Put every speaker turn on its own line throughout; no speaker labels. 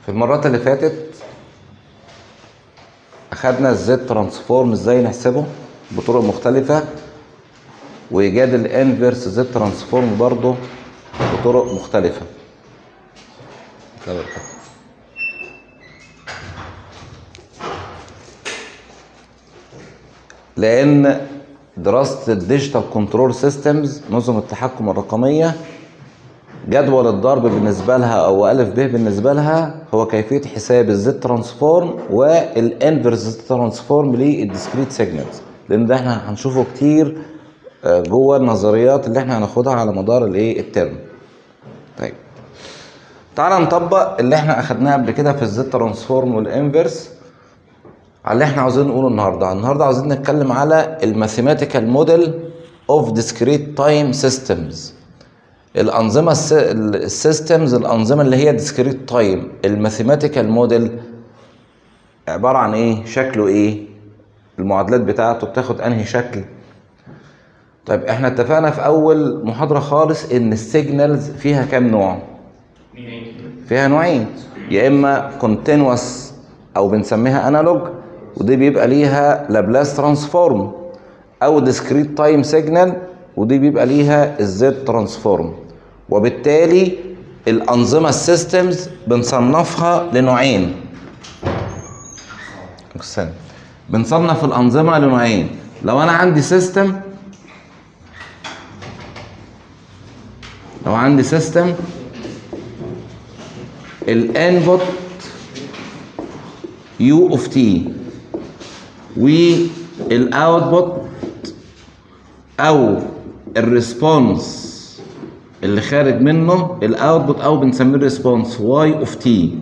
في المرات اللي فاتت اخدنا الزد ترانسفورم ازاي نحسبه بطرق مختلفة وايجاد الانفرس زد ترانسفورم برضه بطرق مختلفة لان دراسة الديجيتال كنترول سيستمز نظم التحكم الرقمية جدول الضرب بالنسبة لها أو ألف ب بالنسبة لها هو كيفية حساب الزد ترانسفورم والانفرس زد ترانسفورم للديسكريت سيجنالز لأن ده احنا هنشوفه كتير آه، جوه النظريات اللي احنا هناخدها على مدار الايه الترم. طيب تعالى نطبق اللي احنا أخدناه قبل كده في الزد ترانسفورم والانفرس على اللي احنا عاوزين نقوله النهارده النهارده عاوزين نتكلم على الماثيماتيكال موديل اوف ديسكريت تايم سيستمز الانظمه السيستمز الانظمه اللي هي ديسكريت تايم الماثيماتيكال موديل عباره عن ايه شكله ايه المعادلات بتاعته بتاخد انهي شكل طيب احنا اتفقنا في اول محاضره خالص ان السيجنالز فيها كام نوع فيها نوعين يا اما كونتينوس او بنسميها انالوج ودي بيبقى ليها لابلاس ترانسفورم او ديسكريت تايم سيجنال ودي بيبقى ليها الزد ترانسفورم وبالتالي الانظمه السيستمز بنصنفها لنوعين استنى. بنصنف الانظمه لنوعين لو انا عندي سيستم لو عندي سيستم الانبوت يو اوف تي والاوتبوت او الريسبونس اللي خارج منه الاوتبوت او بنسميه الريسبونس واي اوف تي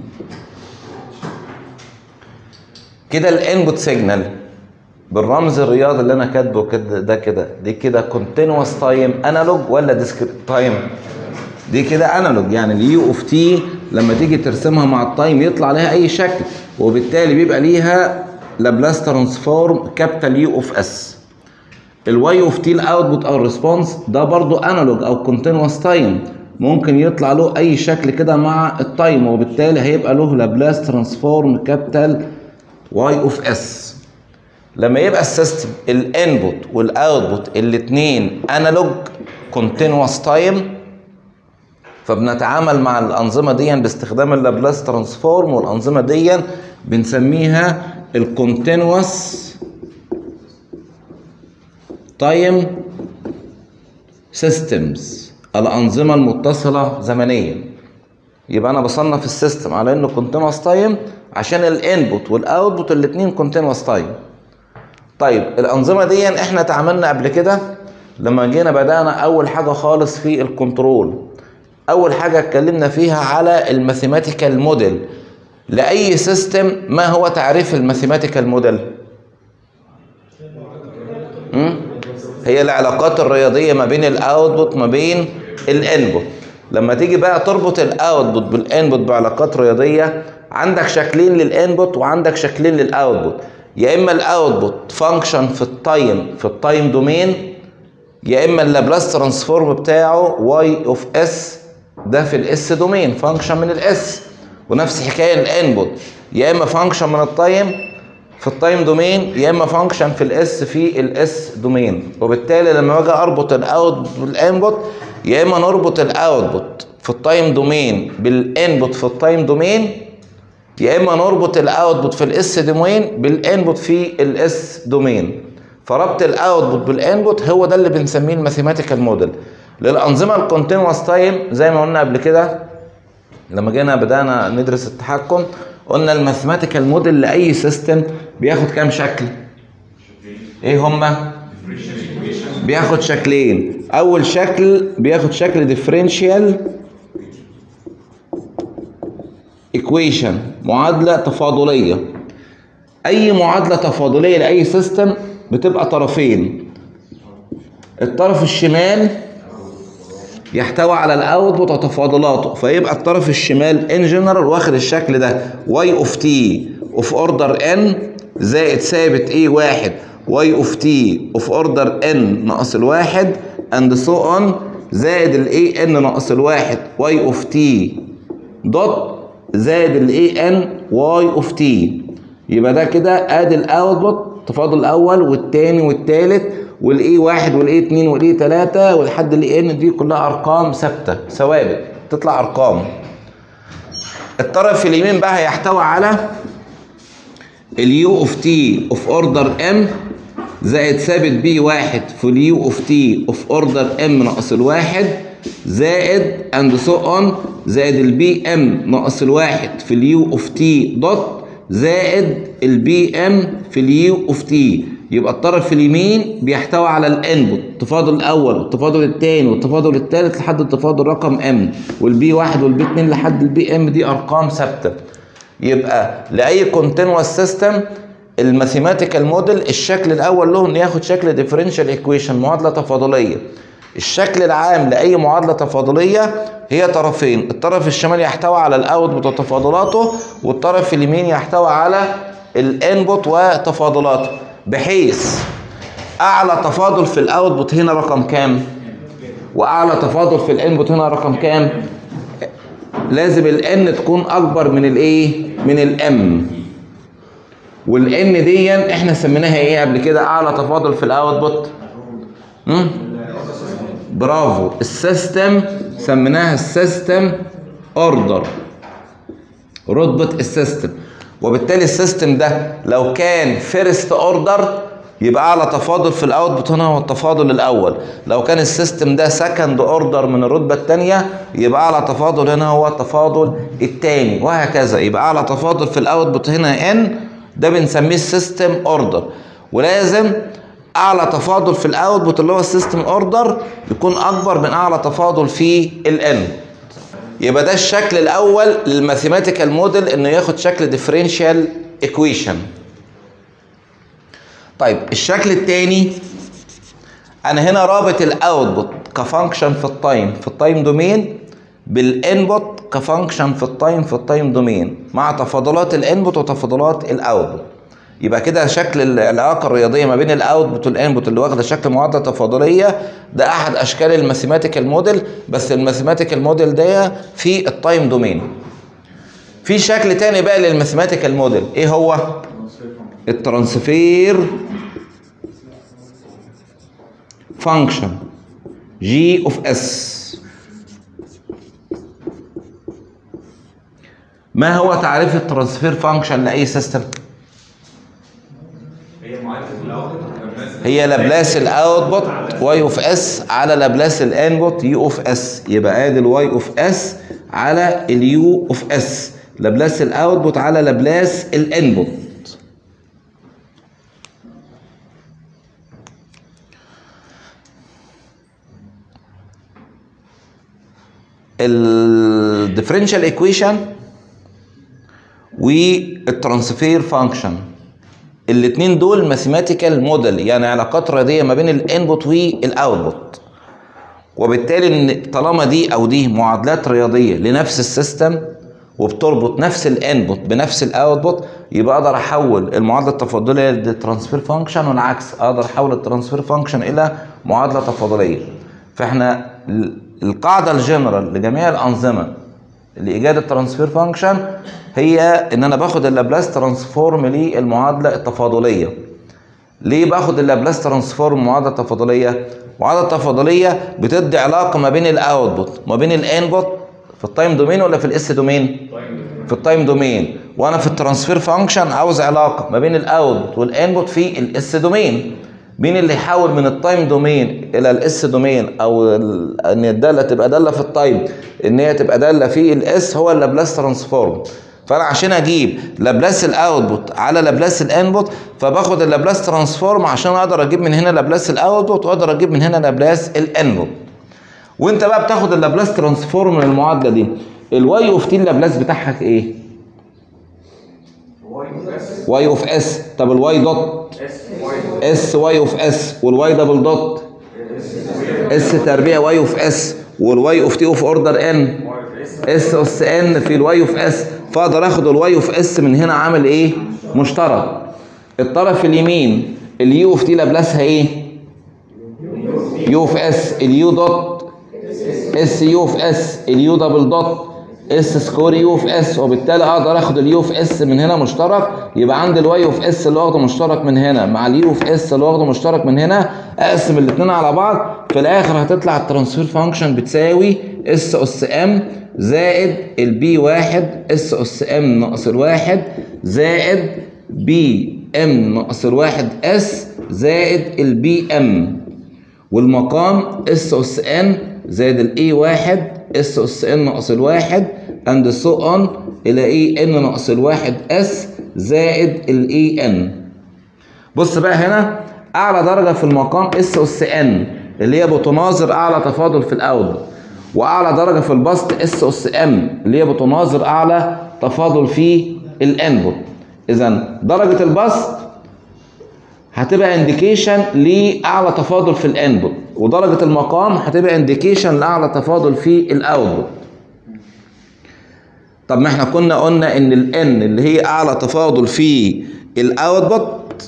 كده الانبوت سيجنال بالرمز الرياضي اللي انا كاتبه كده ده كده دي كده كونتينوس تايم انالوج ولا ديسكريت تايم دي كده انالوج يعني اليو اوف تي لما تيجي ترسمها مع التايم يطلع عليها اي شكل وبالتالي بيبقى ليها لابلاس ترانسفورم كابيتال يو اوف اس الواي اوف تي الاوتبوت او الريسبونس ده برضو انالوج او كونتينوس تايم ممكن يطلع له اي شكل كده مع التايم وبالتالي هيبقى له لابلاس ترانسفورم كابيتال واي اوف اس لما يبقى السيستم الانبوت والاوتبوت الاثنين انالوج كونتينوس تايم فبنتعامل مع الانظمه دي باستخدام اللابلاس ترانسفورم والانظمه دي بنسميها الكونتينوس تايم سيستمز الانظمه المتصله زمنيا يبقى انا بصنف السيستم على انه كونتينوس تايم عشان الانبوت والاوتبوت الاثنين كونتينوس تايم طيب الانظمه دي احنا تعاملنا قبل كده لما جينا بدانا اول حاجه خالص في الكنترول اول حاجه اتكلمنا فيها على الماثيماتيكال موديل لاي سيستم ما هو تعريف الماثيماتيكال موديل هي العلاقات الرياضيه ما بين الاوتبوت ما بين الانبوت لما تيجي بقى تربط الاوتبوت بالانبوت بعلاقات رياضيه عندك شكلين للانبوت وعندك شكلين للاوتبوت يا اما الاوتبوت فانكشن في التايم في التايم دومين يا اما اللابلاس ترانسفورم بتاعه واي اوف اس ده في الاس دومين فانكشن من الاس ونفس حكايه الانبوت يا اما فانكشن من التايم في التايم دومين يا اما فانكشن في الاس في الاس دومين وبالتالي لما باجي اربط الاوت بالانبوت يا اما نربط الاوتبوت في التايم دومين بالانبوت في التايم دومين يا اما نربط الاوتبوت في الاس دومين بالانبوت في الاس دومين فربط الاوتبوت بالانبوت هو ده اللي بنسميه الماثيماتيكال موديل للانظمه الكونتينوس تايم زي ما قلنا قبل كده لما جينا بدانا ندرس التحكم قلنا الماثيماتيكال موديل لاي سيستم بياخد كام شكل ايه هما بياخد شكلين اول شكل بياخد شكل ديفرنشيال ايكويشن معادله تفاضليه اي معادله تفاضليه لاي سيستم بتبقى طرفين الطرف الشمال يحتوي على الاوتبوت وتفاضلاته فيبقى الطرف الشمال ان جنرال واخد الشكل ده واي اوف تي اوف اوردر ان زائد ثابت ايه واحد واي اوف تي اوف اوردر ان ناقص الواحد اند سو اون زائد الاي ان ناقص الواحد واي اوف تي دوت زائد الاي ان واي اوف تي يبقى ده كده ادي الاوتبوت التفاضل الاول والثاني والثالث والاي واحد والاي اتنين والاي تلاته ولحد الاي ان دي كلها ارقام ثابته ثوابت تطلع ارقام الطرف اليمين بقى هيحتوي على اليو اوف تي اوف اوردر ام زائد ثابت بي واحد في اليو اوف تي اوف اوردر ام ناقص الواحد زائد اند سو اون زائد البي ام ناقص الواحد في اليو اوف تي دوت زائد البي ام في اليو اوف تي يبقى الطرف اليمين بيحتوي على الانبوت التفاضل الاول والتفاضل الثاني والتفاضل الثالث لحد التفاضل رقم ام والبي واحد والبي اتنين لحد البي ام دي ارقام ثابته يبقى لاي كونتينوس سيستم الماثيماتيكال موديل الشكل الاول له انه ياخد شكل ديفرنشال ايكويشن معادله تفاضليه الشكل العام لاي معادله تفاضليه هي طرفين الطرف الشمالي يحتوي على الاوتبوت وتفاضلاته والطرف اليمين يحتوي على الانبوت وتفاضلاته بحيث اعلى تفاضل في الاوتبوت هنا رقم كام واعلى تفاضل في الانبوت هنا رقم كام لازم الان تكون اكبر من الايه من الام والان دي احنا سميناها ايه قبل كده اعلى تفاضل في الاوتبوت امم برافو السيستم سميناها السيستم اوردر رتبه السيستم وبالتالي السيستم ده لو كان فيرست اوردر يبقى اعلى تفاضل في الاوتبوت هنا هو التفاضل الاول لو كان السيستم ده سكند اوردر من الرتبه الثانيه يبقى اعلى تفاضل هنا هو التفاضل الثاني وهكذا يبقى اعلى تفاضل في الاوتبوت هنا ان ده بنسميه السيستم اوردر ولازم اعلى تفاضل في الاوتبوت اللي هو السيستم اوردر يكون اكبر من اعلى تفاضل في الان يبقى ده الشكل الاول للماثيماتيكال موديل انه ياخد شكل ديفرنشال ايكويشن طيب الشكل الثاني انا هنا رابط الاوتبوت كفانكشن في التايم في التايم دومين بالانبوت كفانكشن في التايم في التايم دومين مع تفاضلات الانبوت وتفاضلات الاوتبوت يبقى كده شكل العلاقه الرياضيه ما بين الاوتبوت والانبوت اللي واخده شكل معادله تفاضليه ده احد اشكال الماثيماتيكال موديل بس الماثيماتيكال موديل ده في التايم دومين في شكل تاني بقى للماثيماتيكال موديل ايه هو الترانسفير فانكشن جي اوف اس ما هو تعريف الترانسفير فانكشن لاي سيستم هي لابلاس الاوتبوت واي اوف اس على لابلاس الانبوت يو اوف اس يبقى ادي الواي اوف اس على اليو اوف اس لابلاس الاوتبوت على لابلاس الانبوت الديفرنشال ايكويشن والترانسفير فانكشن الاثنين دول ماثيماتيكال موديل يعني علاقات رياضيه ما بين الانبوت والاوتبوت وبالتالي ان طالما دي او دي معادلات رياضيه لنفس السيستم وبتربط نفس الانبوت بنفس الاوتبوت يبقى اقدر احول المعادله التفاضليه للترانسفير فانكشن والعكس اقدر احول الترانسفير فانكشن الى معادله تفاضليه فاحنا القاعده الجنرال لجميع الانظمه لايجاد الترانسفير فانكشن هي ان انا باخد اللابلاس ترانسفورم للمعادله التفاضليه ليه باخد اللابلاس ترانسفورم المعادله التفاضليه المعادله التفاضليه بتدي علاقه ما بين الاوتبوت ما بين الانبوت في التايم دومين ولا في الاس دومين في التايم دومين وانا في الترانسفير فانكشن عاوز علاقه ما بين الاوتبوت والانبوت في الاس دومين مين اللي يحول من التايم دومين الى الاس دومين او ان الداله تبقى داله في التايم ان هي تبقى داله في الاس هو اللابلاس ترانسفورم فانا عشان اجيب لابلاس الاوتبوت على لابلاس الانبوت فباخد اللابلاس ترانسفورم عشان اقدر اجيب من هنا لابلاس الاوتبوت واقدر اجيب من هنا لابلاس الانبوت وانت بقى بتاخد اللابلاس ترانسفورم من المعادله دي الواي اوف تي اللابلاس بتاعك ايه واي اوف اس طب الواي دوت اس واي اوف اس والواي دبل دوت اس تربيع واي اوف اس والواي اوف تي اوف اوردر ان اس اس ان في الواي اوف اس فاقدر اخد الواي اوف اس من هنا عامل ايه مشترك الطرف اليمين اليو اوف تي لابلاسها ايه يو اوف اس اليو دوت اس يو اوف اس اليو دبل دوت اس سكوير يو في اس وبالتالي اقدر اخد اليو في اس من هنا مشترك يبقى عندي الواي في اس اللي واخده مشترك من هنا مع اليو في اس اللي واخده مشترك من هنا اقسم الاثنين على بعض في الاخر هتطلع الترانسفير فانكشن بتساوي اس اس ام زائد البي واحد اس اس ام ناقص الواحد زائد بي ام ناقص الواحد اس زائد البي ام والمقام اس اس ان زائد الاي واحد اس اس ان ناقص الواحد اند سو اون الى اي ان ناقص الواحد اس زائد الاي ان بص بقى هنا اعلى درجه في المقام اس اس ان اللي هي بتناظر اعلى تفاضل في الاول واعلى درجه في البسط اس اس ام اللي هي بتناظر اعلى تفاضل في الانبوت اذا درجه البسط هتبقى انديكيشن لاعلى تفاضل في الانبوت ودرجه المقام هتبقى انديكيشن لاعلى تفاضل في الاوتبوت طب ما احنا كنا قلنا ان الان اللي هي اعلى تفاضل في الاوتبوت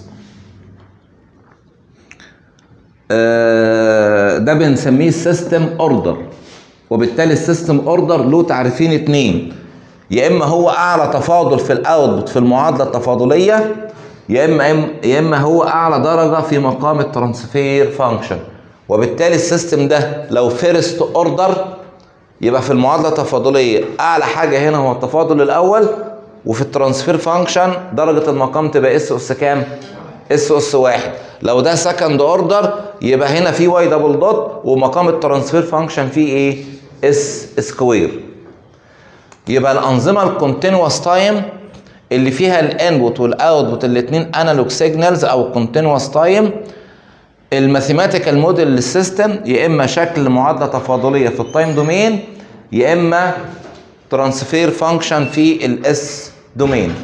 ده بنسميه السيستم اوردر وبالتالي السيستم اوردر له تعريفين اتنين يا اما هو اعلى تفاضل في الاوتبوت في المعادله التفاضليه يا اما يا اما هو اعلى درجه في مقام الترانسفير فانكشن وبالتالي السيستم ده لو فيرست اوردر يبقى في المعادله التفاضليه اعلى حاجه هنا هو التفاضل الاول وفي الترانسفير فانكشن درجه المقام تبقى اس اس كام اس اس واحد لو ده سكند اوردر يبقى هنا في واي دبل دوت ومقام الترانسفير فانكشن فيه ايه اس سكوير يبقى الانظمه الكونتينوس تايم اللي فيها الانبوت والاوتبوت الاثنين انالوج سيجنالز او كونتينوس تايم الماثيماتيكال موديل للسيستم يا اما شكل معادله تفاضليه في التايم دومين يا اما ترانسفير فانكشن في الاس دومين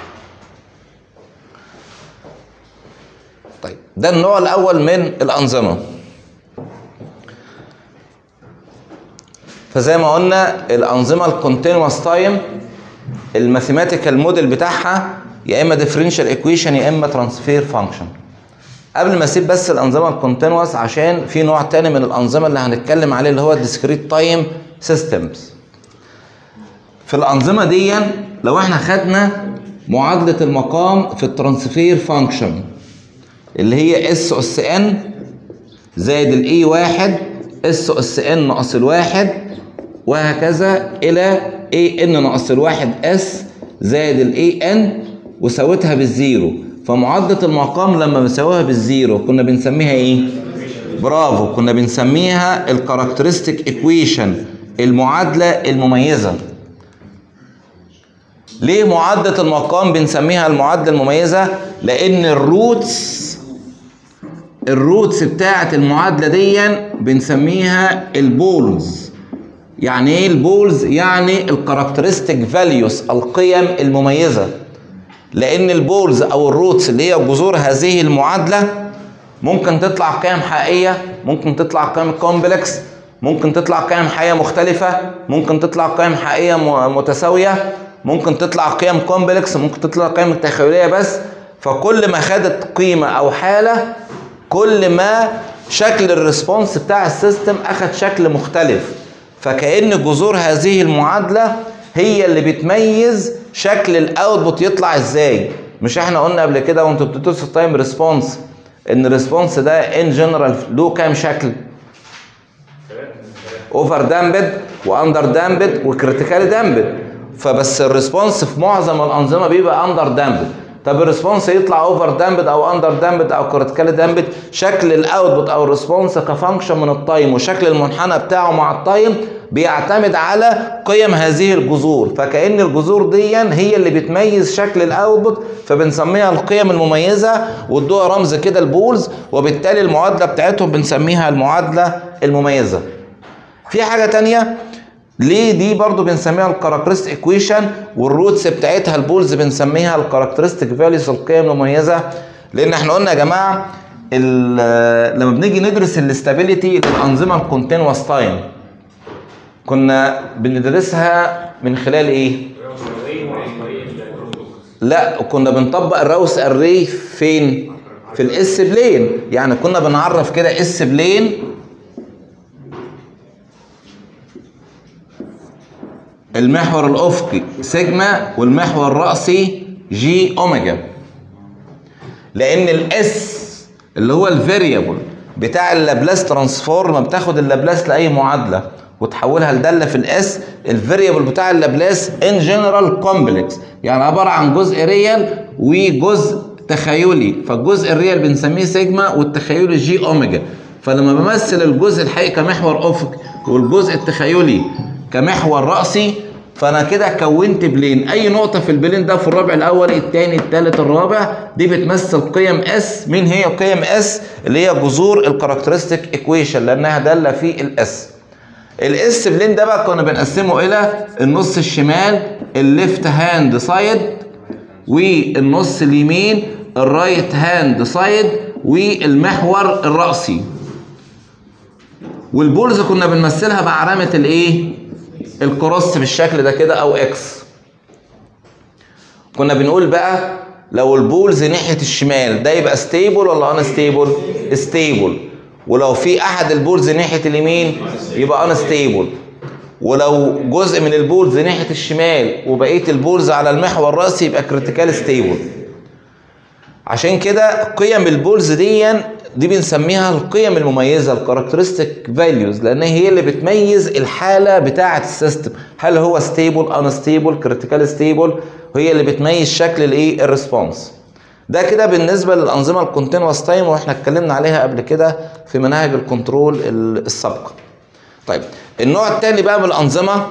طيب ده النوع الاول من الانظمه فزي ما قلنا الانظمه الكونتينوس تايم الماثيماتيكال موديل بتاعها يا اما ديفرنشال ايكويشن يا اما ترانسفير فانكشن قبل ما اسيب بس الانظمه الكونتينوس عشان في نوع تاني من الانظمه اللي هنتكلم عليه اللي هو الديسكريت تايم سيستمز في الانظمه دي لو احنا خدنا معادله المقام في الترانسفير فانكشن اللي هي اس اس ان زائد الاي واحد اس اس ان ناقص الواحد وهكذا الى اي ان ناقص الواحد اس زائد الاي ان وساويتها بالزيرو فمعادله المقام لما بنساويها بالزيرو كنا بنسميها ايه برافو كنا بنسميها الكاركترستيك ايكويشن المعادله المميزه ليه معادله المقام بنسميها المعادله المميزه لان الروتس الروتس بتاعه المعادله دي بنسميها البولز يعني ايه البولز يعني الكاركترستيك فاليوز القيم المميزه لان البولز او الروتس اللي هي جذور هذه المعادله ممكن تطلع قيم حقيقيه ممكن تطلع قيم كومبلكس ممكن تطلع قيم حقيقيه مختلفه ممكن تطلع قيم حقيقيه متساويه ممكن تطلع قيم كومبلكس ممكن تطلع قيم تخيليه بس فكل ما خدت قيمه او حاله كل ما شكل الريسبونس بتاع السيستم اخد شكل مختلف فكأن جذور هذه المعادلة هي اللي بتميز شكل الاوتبوت يطلع ازاي مش احنا قلنا قبل كده وانتوا بتدرسوا التايم ريسبونس ان الريسبونس ده ان جنرال له كام شكل اوفر دامبد واندر دامبد وكريتيكال دامبد فبس الريسبونس في معظم الانظمه بيبقى اندر دامبد طب الريسبونس يطلع اوفر دامبد او اندر دامبد او كريتيكال دامبد شكل الاوتبوت او الريسبونس كفانكشن من التايم وشكل المنحنى بتاعه مع التايم بيعتمد على قيم هذه الجذور فكأن الجذور دي هي اللي بتميز شكل الاوتبوت فبنسميها القيم المميزه وادوها رمز كده البولز وبالتالي المعادله بتاعتهم بنسميها المعادله المميزه في حاجه تانية ليه دي برضو بنسميها الكاركترستيك ايكويشن والروتس بتاعتها البولز بنسميها الكاركترستيك فاليوز القيم المميزه لان احنا قلنا يا جماعه لما بنيجي ندرس الاستابيليتي للانظمه الكونتينوس تايم كنا بندرسها من خلال ايه لا كنا بنطبق الراوس اري فين في الاس بلين يعني كنا بنعرف كده اس بلين المحور الافقي سيجما والمحور الرأسي جي اوميجا لان الاس اللي هو الفاريبل بتاع اللابلاس ترانسفورم بتاخد اللابلاس لاي معادله وتحولها لداله في الاس الفاريبل بتاع اللابلاس ان جنرال كومبلكس يعني عباره عن جزء ريال وجزء تخيلي فالجزء الريال بنسميه سيجما والتخيلي جي اوميجا فلما بمثل الجزء الحقيقي كمحور افق والجزء التخيلي كمحور رأسي فانا كده كونت بلين اي نقطة في البلين ده في الربع الاول الثاني الثالث الرابع دي بتمثل قيم اس مين هي قيم اس اللي هي جذور الكاركترستيك ايكويشن لانها دالة في الاس الاس بلين ده بقى كنا بنقسمه الى النص الشمال الليفت هاند سايد والنص اليمين الرايت هاند سايد والمحور الرأسي والبولز كنا بنمثلها بعلامة الايه الكروس بالشكل ده كده او اكس كنا بنقول بقى لو البولز ناحية الشمال ده يبقى ستيبل ولا ان ستيبل ستيبل ولو في احد البولز ناحية اليمين يبقى ان ستيبل ولو جزء من البولز ناحية الشمال وبقية البولز على المحور الرأسي يبقى كريتيكال ستيبل عشان كده قيم البولز دي دي بنسميها القيم المميزه الكاركترستيك فاليوز لان هي اللي بتميز الحاله بتاعه السيستم هل هو ستيبل ان ستيبل كريتيكال ستيبل وهي اللي بتميز شكل الايه الريسبونس ده كده بالنسبه للانظمه الكونتينوس تايم واحنا اتكلمنا عليها قبل كده في مناهج الكنترول السابقه طيب النوع الثاني بقى من الانظمه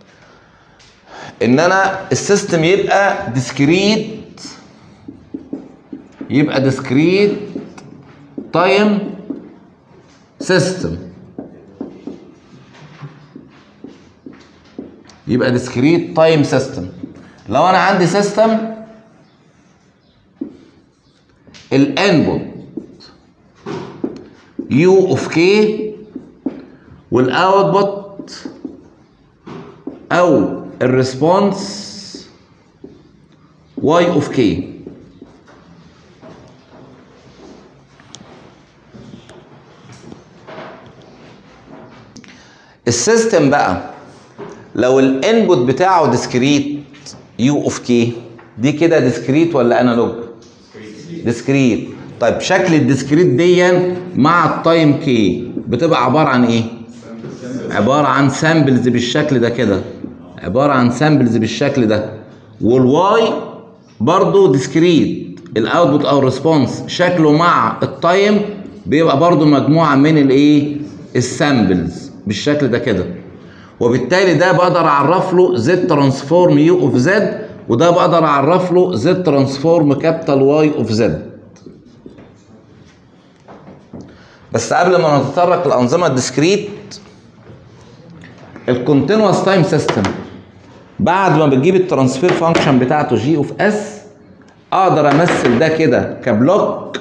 ان انا السيستم يبقى ديسكريت يبقى ديسكريت تايم سيستم يبقى ديسكريت تايم سيستم لو انا عندي سيستم الانبوت يو اوف كي والاوتبوت او الريسبونس واي اوف كي السيستم بقى لو الانبوت بتاعه ديسكريت يو اوف كي دي كده ديسكريت ولا انالوج ديسكريت طيب شكل الديسكريت دي مع التايم كي بتبقى عباره عن ايه عباره عن سامبلز بالشكل ده كده عباره عن سامبلز بالشكل ده والواي برضو ديسكريت الاوتبوت او الريسبونس شكله مع التايم بيبقى برضو مجموعه من الايه السامبلز بالشكل ده كده وبالتالي ده بقدر اعرف له زد ترانسفورم يو اوف زد وده بقدر اعرف له زد ترانسفورم كابيتال واي اوف زد بس قبل ما نتطرق للانظمه الديسكريت الكونتينوس تايم سيستم بعد ما بتجيب الترانسفير فانكشن بتاعته جي اوف اس اقدر امثل ده كده كبلوك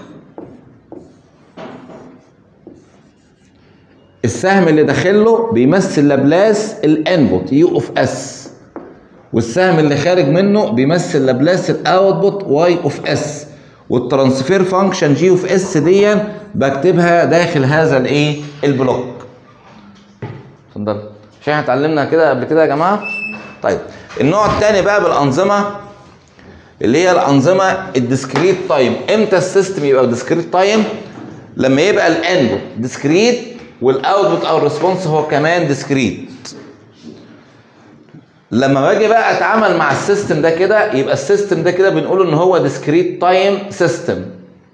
السهم اللي داخله بيمثل لابلاس الانبوت يو اوف اس والسهم اللي خارج منه بيمثل لابلاس الاوتبوت واي اوف اس والترانسفير فانكشن جي اوف اس دي بكتبها داخل هذا الايه البلوك اتفضل مش احنا اتعلمنا كده قبل كده يا جماعه طيب النوع الثاني بقى بالانظمه اللي هي الانظمه الديسكريت تايم امتى السيستم يبقى ديسكريت تايم لما يبقى الانبوت ديسكريت والاوتبوت او الريسبونس هو كمان ديسكريت لما باجي بقى اتعامل مع السيستم ده كده يبقى السيستم ده كده بنقول ان هو ديسكريت تايم سيستم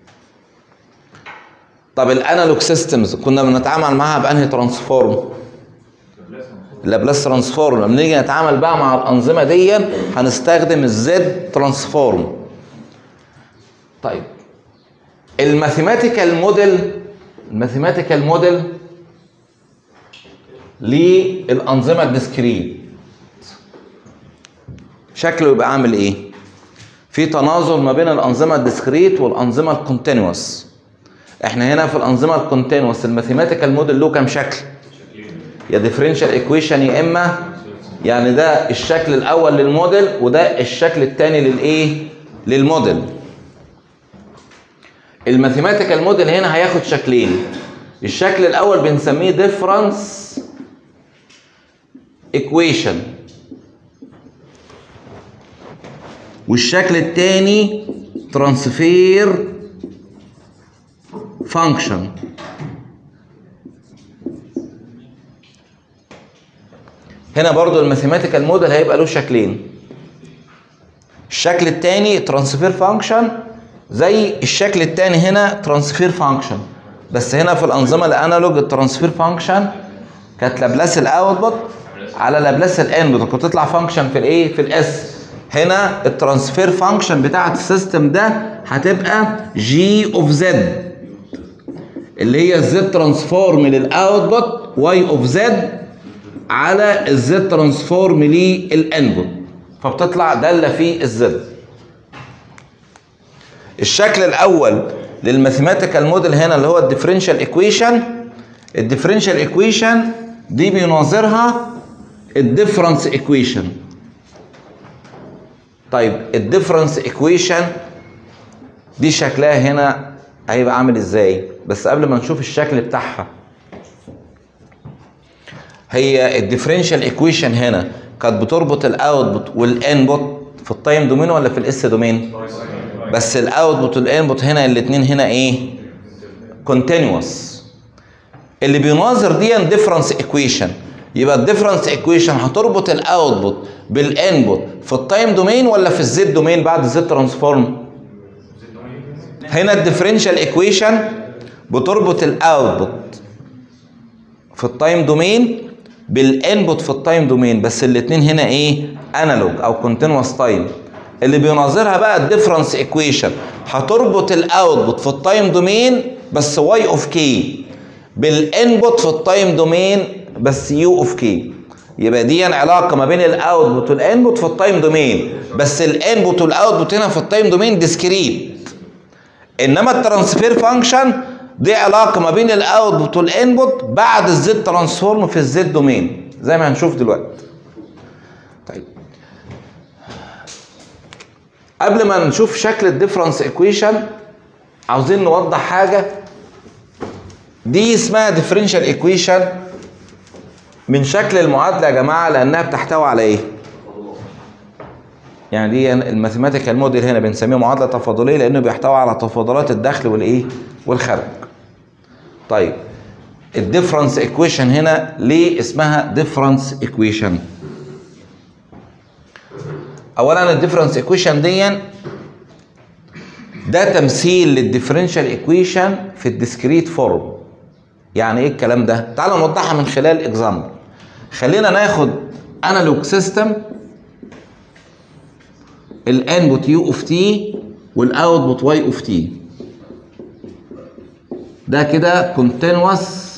طب الانالوج سيستمز كنا بنتعامل معاها بانهي ترانسفورم اللابلاس ترانسفورم لما نيجي نتعامل بقى مع الانظمه دي هنستخدم الزد ترانسفورم طيب الماثيماتيكال موديل الماثيماتيكال موديل للانظمه الديسكريت شكله يبقى عامل ايه في تناظر ما بين الانظمه الديسكريت والانظمه الكونتينوس احنا هنا في الانظمه الكونتينوس الماثيماتيكال موديل له كام شكل يا ديفرنشال ايكويشن يا اما يعني ده الشكل الاول للموديل وده الشكل الثاني للايه للموديل الماثيماتيكال موديل هنا هياخد شكلين الشكل الاول بنسميه ديفرنس ايكويشن والشكل الثاني ترانسفير فانكشن هنا برضو الماثيماتيكال موديل هيبقى له شكلين الشكل الثاني ترانسفير فانكشن زي الشكل الثاني هنا ترانسفير فانكشن بس هنا في الانظمه الانالوج الترانسفير فانكشن كانت لابلاس الاوتبوت على لابلاس الانبوت كنت تطلع فانكشن في الايه في الاس هنا الترانسفير فانكشن بتاعه السيستم ده هتبقى جي اوف زد اللي هي الزد ترانسفورم للاوتبوت واي اوف زد على الزد ترانسفورم للانبوت فبتطلع داله في الزد الشكل الاول للماثيماتيكال موديل هنا اللي هو الديفرنشال ايكويشن الديفرنشال ايكويشن دي بيناظرها الديفرنس ايكويشن طيب الديفرنس ايكويشن دي شكلها هنا هيبقى عامل ازاي بس قبل ما نشوف الشكل بتاعها هي الديفرنشال ايكويشن هنا كانت بتربط الاوتبوت والانبوت في التايم دومين ولا في الاس دومين بس الاوتبوت والانبوت هنا الاثنين هنا ايه كونتينوس اللي بيناظر دي ديفرنس ايكويشن يبقى الديفرنس ايكويشن هتربط الاوتبوت بالانبوت في التايم دومين ولا في الزد دومين بعد الزد ترانسفورم هنا الديفرنشال ايكويشن بتربط الاوتبوت في التايم دومين بالانبوت في التايم دومين بس الاثنين هنا ايه انالوج او كونتينوس تايم اللي بيناظرها بقى الديفرنس ايكويشن هتربط الاوتبوت في التايم دومين بس واي اوف كي بالانبوت في التايم دومين بس يو اوف كي يبقى دي علاقه ما بين الاوتبوت والانبوت في التايم دومين بس الانبوت والاوتبوت هنا في التايم دومين ديسكريت انما الترانسفير فانكشن دي علاقه ما بين الاوتبوت والانبوت بعد الزد ترانسفورم في الزد دومين زي ما هنشوف دلوقتي طيب قبل ما نشوف شكل الديفرنس ايكويشن عاوزين نوضح حاجه دي اسمها ديفرنشال ايكويشن من شكل المعادله يا جماعه لانها بتحتوي على ايه يعني دي الماثيماتيكال موديل هنا بنسميه معادله تفاضليه لانه بيحتوي على تفاضلات الدخل والايه والخارج طيب الديفرنس ايكويشن هنا ليه اسمها ديفرنس ايكويشن اولا الديفرنس ايكويشن دي ده تمثيل للديفرنشال ايكويشن في الديسكريت فورم يعني ايه الكلام ده تعالوا نوضحها من خلال اكزامبل خلينا ناخد انالوج سيستم الانبوت يو اوف تي والاوتبوت واي اوف تي ده كده continuous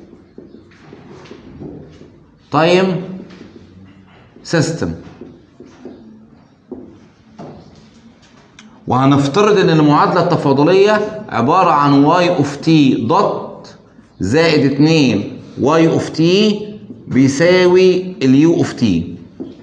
تايم سيستم وهنفترض ان المعادله التفاضليه عباره عن واي اوف تي دوت زائد 2 واي اوف تي بيساوي اليو اوف تي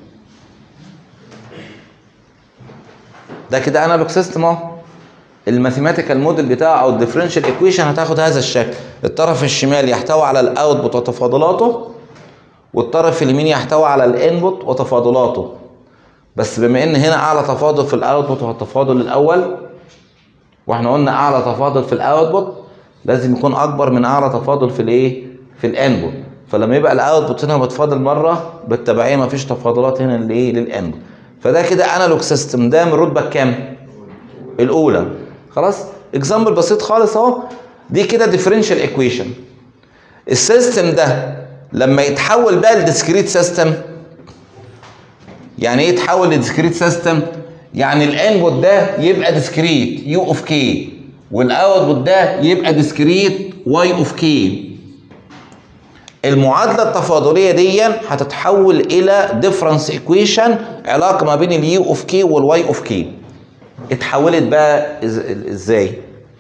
ده كده انالوج سيستم اهو الماثيماتيكال موديل بتاعه او الديفرنشال ايكويشن هتاخد هذا الشكل الطرف الشمال يحتوي على الاوتبوت وتفاضلاته والطرف اليمين يحتوي على الانبوت وتفاضلاته بس بما ان هنا اعلى تفاضل في الاوتبوت هو التفاضل الاول واحنا قلنا اعلى تفاضل في الاوتبوت لازم يكون اكبر من اعلى تفاضل في الايه في الانبوت فلما يبقى الاوتبوت هنا متفاضل مره بالتبعيه مفيش تفاضلات هنا للايه للانبوت فده كده انالوج سيستم ده من الرتبه الكام الاولى خلاص اكزامبل بسيط خالص اهو دي كده ديفرنشال ايكويشن السيستم ده لما يتحول بقى لديسكريت سيستم يعني ايه يتحول لديسكريت سيستم يعني الانبوت ده يبقى ديسكريت يو اوف كي والاوتبوت ده يبقى ديسكريت واي اوف كي المعادله التفاضليه دي هتتحول الى ديفرنس ايكويشن علاقه ما بين اليو اوف كي والواي اوف كي اتحولت بقى إز- ازاي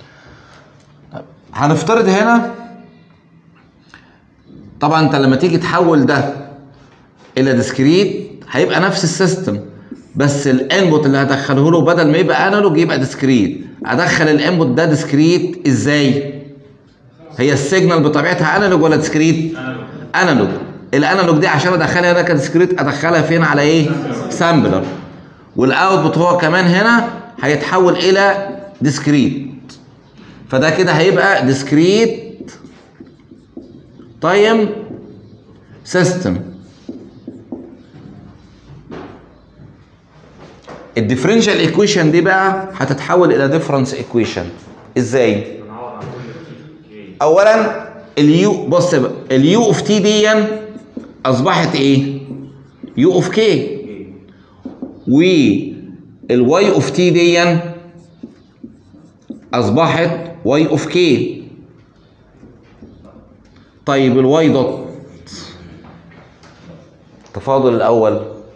هنفترض هنا طبعا انت لما تيجي تحول ده الى ديسكريت هيبقى نفس السيستم بس الانبوت اللي هدخله له بدل ما يبقى انالوج يبقى ديسكريت ادخل الانبوت ده ديسكريت ازاي هي السيجنال بطبيعتها انالوج ولا ديسكريت انالوج الانالوج دي عشان ادخلها هنا كديسكريت ادخلها فين على ايه سامبلر والاوتبوت هو كمان هنا هيتحول الى ديسكريت فده كده هيبقى ديسكريت تايم سيستم الديفرنشال ايكويشن دي بقى هتتحول الى ديفرنس ايكويشن ازاي اولا اليو بص بقى اليو اوف تي دي اصبحت ايه يو اوف كي والواي اوف تي دي اصبحت واي اوف كي طيب الواي دوت التفاضل الاول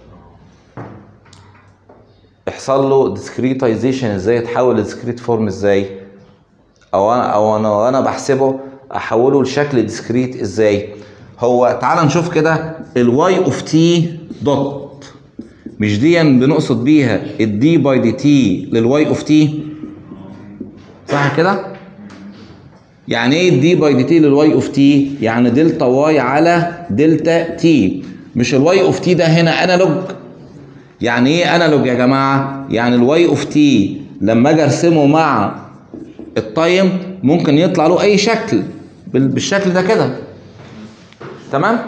يحصل له ديسكريتايزيشن ازاي يتحول لديسكريت فورم ازاي او انا او انا وانا بحسبه احوله لشكل ديسكريت ازاي هو تعال نشوف كده الواي اوف تي دوت مش دي بنقصد بيها الدي باي دي تي للواي اوف تي صح كده يعني ايه الدي باي دي تي للواي اوف تي يعني دلتا واي على دلتا تي مش الواي اوف تي ده هنا انالوج يعني ايه انالوج يا جماعه يعني الواي اوف تي لما اجي ارسمه مع التايم ممكن يطلع له اي شكل بال- بالشكل ده كده تمام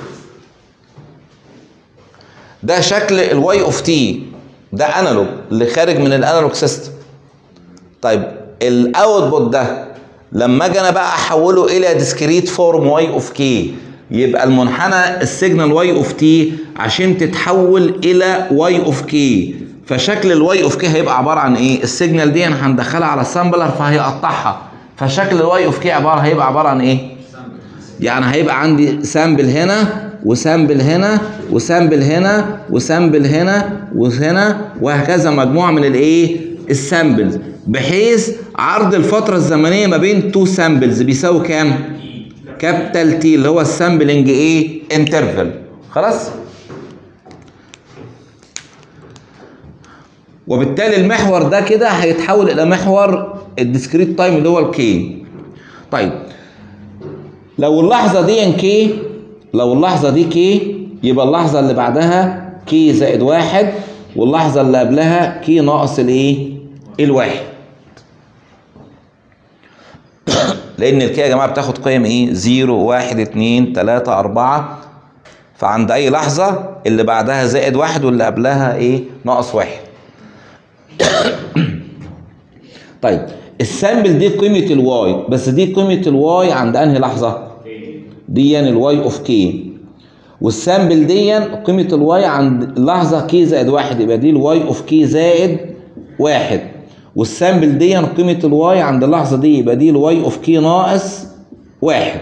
ده شكل الواي اوف تي ده انالوج اللي خارج من الانالوج سيستم طيب الاوتبوت ده لما اجي انا بقى احوله الى ديسكريت فورم واي اوف كي يبقى المنحنى السيجنال واي اوف تي عشان تتحول الى واي اوف كي فشكل الواي اوف كي هيبقى عباره عن ايه السيجنال دي انا هندخلها على السامبلر فهيقطعها فشكل الواي اوف كي عباره هيبقى عباره عن ايه يعني هيبقى عندي سامبل هنا وسامبل هنا وسامبل هنا وسامبل هنا وهنا وهكذا مجموعه من الايه السامبلز بحيث عرض الفتره الزمنيه ما بين تو سامبلز بيساوي كام كابيتال تي اللي هو السامبلنج ايه انترفال خلاص وبالتالي المحور ده كده هيتحول الى محور الديسكريت تايم اللي هو الكي طيب لو اللحظه دي كي لو اللحظه دي كي يبقى اللحظه اللي بعدها كي زائد واحد واللحظه اللي قبلها كي ناقص الايه الواحد لان الكي يا جماعه بتاخد قيم ايه 0 1 2 3 4 فعند اي لحظه اللي بعدها زائد واحد واللي قبلها ايه ناقص واحد طيب السامبل دي قيمه الواي بس دي قيمه الواي عند انهي لحظه دي الواي اوف كي والسامبل دي قيمه الواي عند لحظه كي زائد واحد يبقى دي الواي اوف كي زائد واحد والسامبل دي قيمه الواي عند اللحظه دي يبقى دي الواي اوف كي ناقص واحد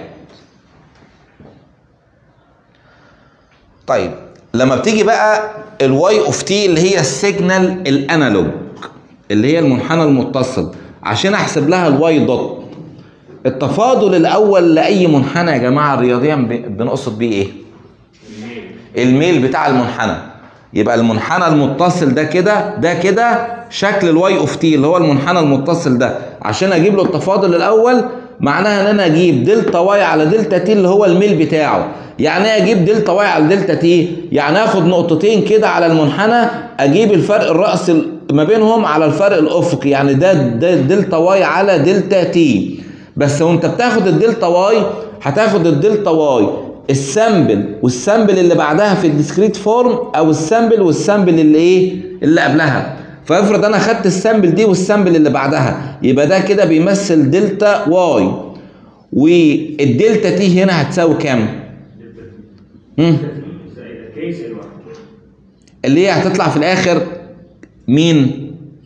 طيب لما بتيجي بقى الواي اوف تي اللي هي السيجنال الانالوج اللي هي المنحنى المتصل عشان احسب لها الواي دوت التفاضل الاول لاي منحنى يا جماعه رياضيا ب- بنقصد بيه ايه الميل بتاع المنحنى يبقى المنحنى المتصل ده كده ده كده شكل الواي اوف تي اللي هو المنحنى المتصل ده عشان اجيب له التفاضل الاول معناها ان انا اجيب دلتا واي على دلتا تي اللي هو الميل بتاعه يعني ايه اجيب دلتا واي على دلتا تي يعني اخد نقطتين كده على المنحنى اجيب الفرق الراس ما بينهم على الفرق الافقي يعني ده, ده دلتا واي على دلتا تي بس وانت بتاخد الدلتا واي هتاخد الدلتا واي السامبل والسامبل اللي بعدها في الديسكريت فورم او السامبل والسامبل اللي ايه اللي قبلها فافرض انا خدت السامبل دي والسامبل اللي بعدها يبقى ده كده بيمثل دلتا واي والدلتا تي هنا هتساوي كام مم.
كيس الواحد
اللي هي هتطلع في الاخر مين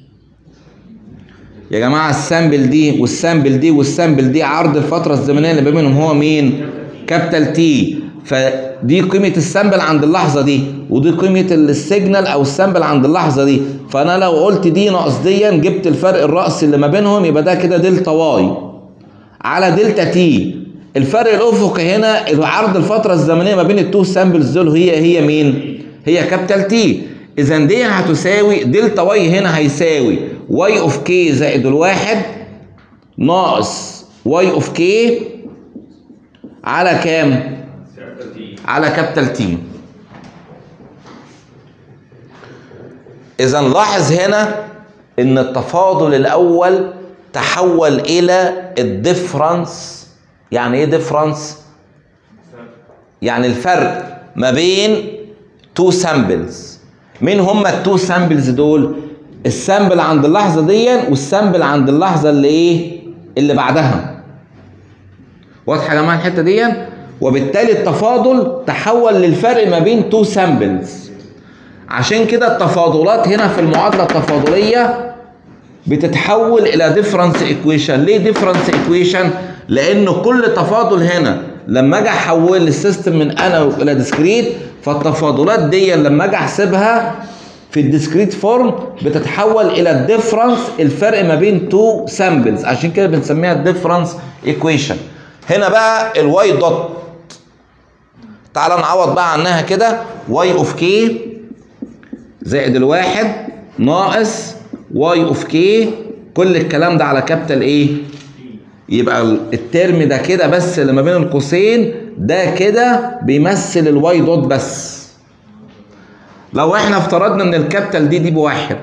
يا جماعه السامبل دي والسامبل دي والسامبل دي عرض الفتره الزمنيه اللي ما بينهم هو مين كابيتال تي فدي قيمه السامبل عند اللحظه دي ودي قيمه السيجنال او السامبل عند اللحظه دي فانا لو قلت دي ناقص دي جبت الفرق الرأسي اللي ما بينهم يبقى ده كده دلتا واي على دلتا تي الفرق الافقي هنا عرض الفتره الزمنيه ما بين التو سامبلز دول هي هي مين هي كابيتال تي اذا دي هتساوي دلتا واي هنا هيساوي واي اوف كي زائد الواحد ناقص واي اوف كي على كام على كابيتال تي اذا لاحظ هنا ان التفاضل الاول تحول الى الديفرنس يعني ايه ديفرنس يعني الفرق ما بين تو سامبلز مين هما التو سامبلز دول السامبل عند اللحظه دي والسامبل عند اللحظه اللي ايه اللي بعدها واضحه يا جماعه الحته دي وبالتالي التفاضل تحول للفرق ما بين تو سامبلز عشان كده التفاضلات هنا في المعادله التفاضليه بتتحول الى ديفرنس ايكويشن ليه ديفرنس ايكويشن لان كل تفاضل هنا لما اجي احول السيستم من انالوج الى ديسكريت فالتفاضلات دي لما اجي احسبها في الديسكريت فورم بتتحول الى الديفرنس الفرق ما بين تو سامبلز عشان كده بنسميها الديفرنس ايكويشن هنا بقى الواي دوت تعال نعوض بقى عنها كده واي اوف كي زائد الواحد ناقص واي اوف كي كل الكلام ده على كابيتال ايه يبقى الترم ده كده بس اللي ما بين القوسين ده كده بيمثل الواي دوت بس لو احنا افترضنا ان الكابيتال دي دي بواحد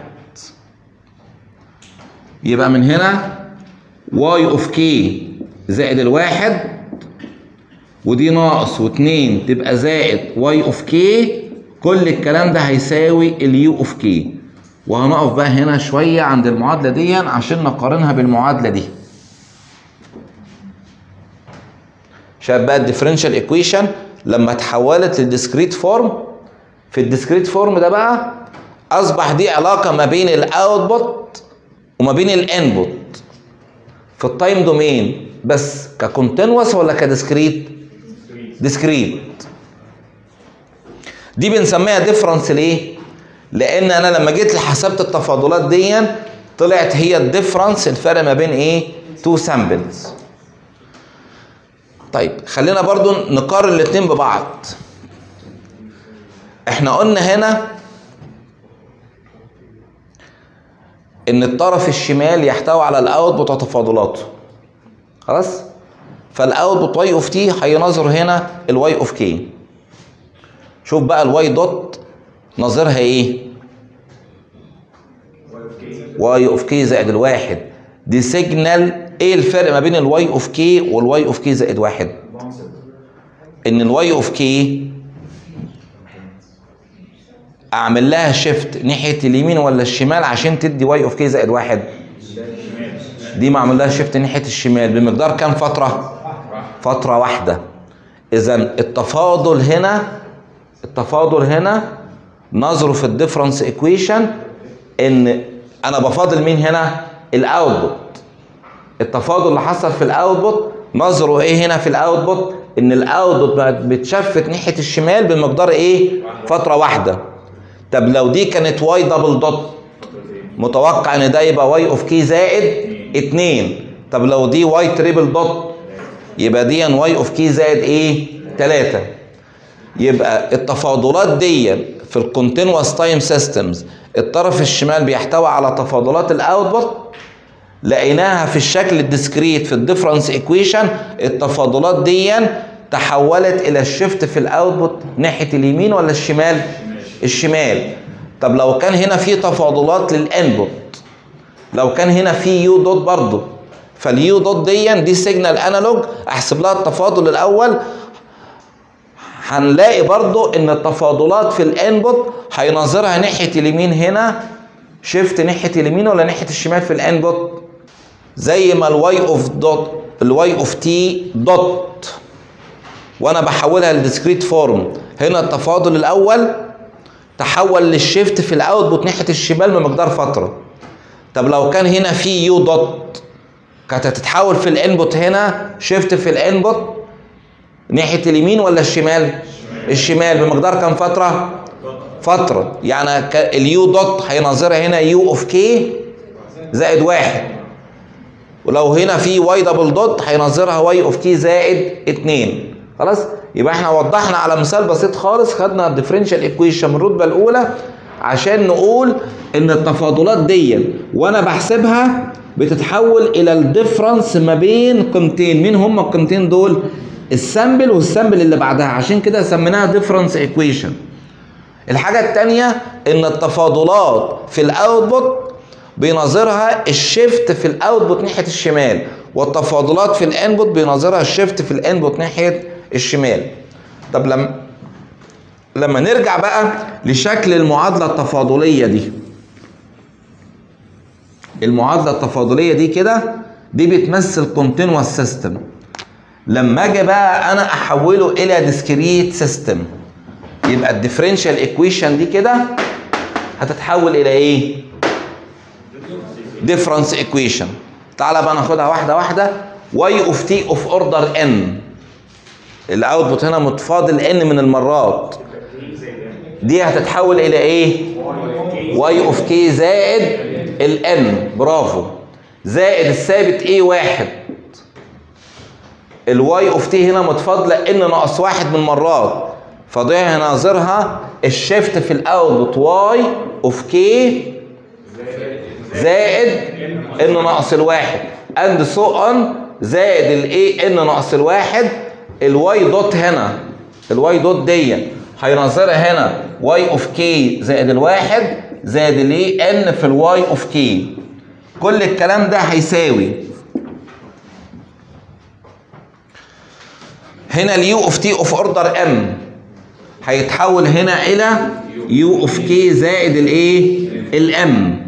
يبقى من هنا واي اوف كي زائد الواحد ودي ناقص واتنين تبقى زائد واي اوف كي كل الكلام ده هيساوي اليو اوف كي وهنقف بقى هنا شوية عند المعادلة دي عشان نقارنها بالمعادلة دي شايف بقى الديفرنشال ايكويشن لما اتحولت للديسكريت فورم في الديسكريت فورم ده بقى اصبح دي علاقه ما بين الاوتبوت وما بين الانبوت في التايم دومين بس ككونتينوس ولا كديسكريت ديسكريت دي بنسميها ديفرنس ليه لان انا لما جيت حسبت التفاضلات دي طلعت هي الديفرنس الفرق ما بين ايه تو سامبلز طيب خلينا برضو نقارن الاتنين ببعض احنا قلنا هنا ان الطرف الشمال يحتوي على الاوتبوت وتفاضلاته خلاص فالاوتبوت واي اوف تي هينظر هنا الواي اوف كي شوف بقى الواي دوت نظيرها ايه واي اوف كي زائد الواحد دي سيجنال ايه الفرق ما بين الواي اوف كي والواي اوف كي زائد واحد ان الواي اوف كي اعمل لها شيفت ناحيه اليمين ولا الشمال عشان تدي واي اوف كي زائد واحد دي معمول لها شيفت ناحيه الشمال بمقدار كام فتره فتره واحده اذا التفاضل هنا التفاضل هنا نظره في الديفرنس ايكويشن ان انا بفاضل مين هنا الاوتبوت التفاضل اللي حصل في الاوتبوت نظره ايه هنا في الاوتبوت ان الاوتبوت بتشفت ناحيه الشمال بمقدار ايه فتره واحده طب لو دي كانت واي دبل دوت متوقع ان ده يبقى واي اوف كي زائد 2 طب لو دي واي تريبل دوت يبقى دي واي اوف كي زائد ايه 3 يبقى التفاضلات دي في الكونتينوس تايم سيستمز الطرف الشمال بيحتوي على تفاضلات الاوتبوت لقيناها في الشكل الديسكريت في الديفرنس ايكويشن التفاضلات دي تحولت الى الشفت في الاوتبوت ناحيه اليمين ولا الشمال الشمال طب لو كان هنا في تفاضلات للانبوت لو كان هنا في يو دوت برضه فاليو دوت دي دي سيجنال انالوج احسب لها التفاضل الاول هنلاقي برضو ان التفاضلات في الانبوت هينظرها ناحيه اليمين هنا شيفت ناحيه اليمين ولا ناحيه الشمال في الانبوت زي ما الواي اوف دوت الواي اوف تي دوت وانا بحولها لديسكريت فورم هنا التفاضل الاول تحول للشيفت في الاوتبوت ناحيه الشمال بمقدار فتره طب لو كان هنا في يو دوت كانت هتتحول في الانبوت هنا شيفت في الانبوت ناحيه اليمين ولا الشمال الشمال بمقدار كام فتره فتره يعني اليو دوت هينظرها هنا يو اوف كي زائد واحد ولو هنا في واي دبل دوت هينظرها واي اوف كي زائد اتنين خلاص يبقى احنا وضحنا على مثال بسيط خالص خدنا الديفرنشال ايكويشن من الرتبه الاولى عشان نقول ان التفاضلات دي وانا بحسبها بتتحول الى الديفرنس ما بين قيمتين مين هما القيمتين دول السامبل والسامبل اللي بعدها عشان كده سميناها ديفرنس ايكويشن الحاجة التانية ان التفاضلات في الاوتبوت بيناظرها الشيفت في الاوتبوت ناحية الشمال والتفاضلات في الانبوت بيناظرها الشيفت في الانبوت ناحية الشمال طب لما لما نرجع بقى لشكل المعادلة التفاضلية دي المعادلة التفاضلية دي كده دي بتمثل كونتينوس سيستم لما اجي بقى انا احوله الى ديسكريت سيستم يبقى الديفرنشال ايكويشن دي كده هتتحول الى ايه ديفرنس ايكويشن تعالى بقى ناخدها واحده واحده واي اوف تي اوف اوردر ان الاوتبوت هنا متفاضل ان من المرات دي هتتحول الى ايه واي اوف كي زائد الان برافو زائد الثابت ايه واحد الواي اوف تي هنا متفاضله ان ناقص واحد من مرات فدي هنظرها الشيفت في الاوتبوت واي اوف كي زائد ان ناقص الواحد اند سو اون زائد الايه ان ناقص الواحد الواي دوت هنا الواي دوت دي هينظرها هنا واي اوف كي زائد الواحد زائد الايه ان في الواي اوف كي كل الكلام ده هيساوي هنا اليو اوف تي اوف اوردر ام هيتحول هنا الى يو اوف كي زائد الايه الام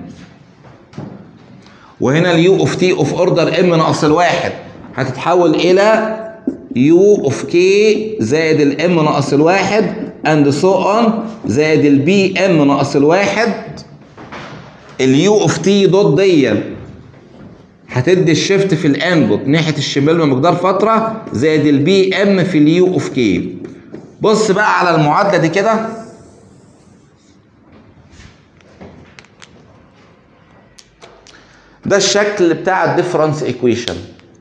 وهنا اليو اوف تي اوف اوردر ام ناقص الواحد هتتحول الى يو اوف كي زائد الام ناقص الواحد اند سو اون زائد البي ام ناقص الواحد اليو اوف تي دوت دي هتدي الشيفت في الانبوت ناحيه الشمال بمقدار فتره زائد البي ام في اليو اوف كي بص بقى على المعادله دي كده ده الشكل بتاع الديفرنس ايكويشن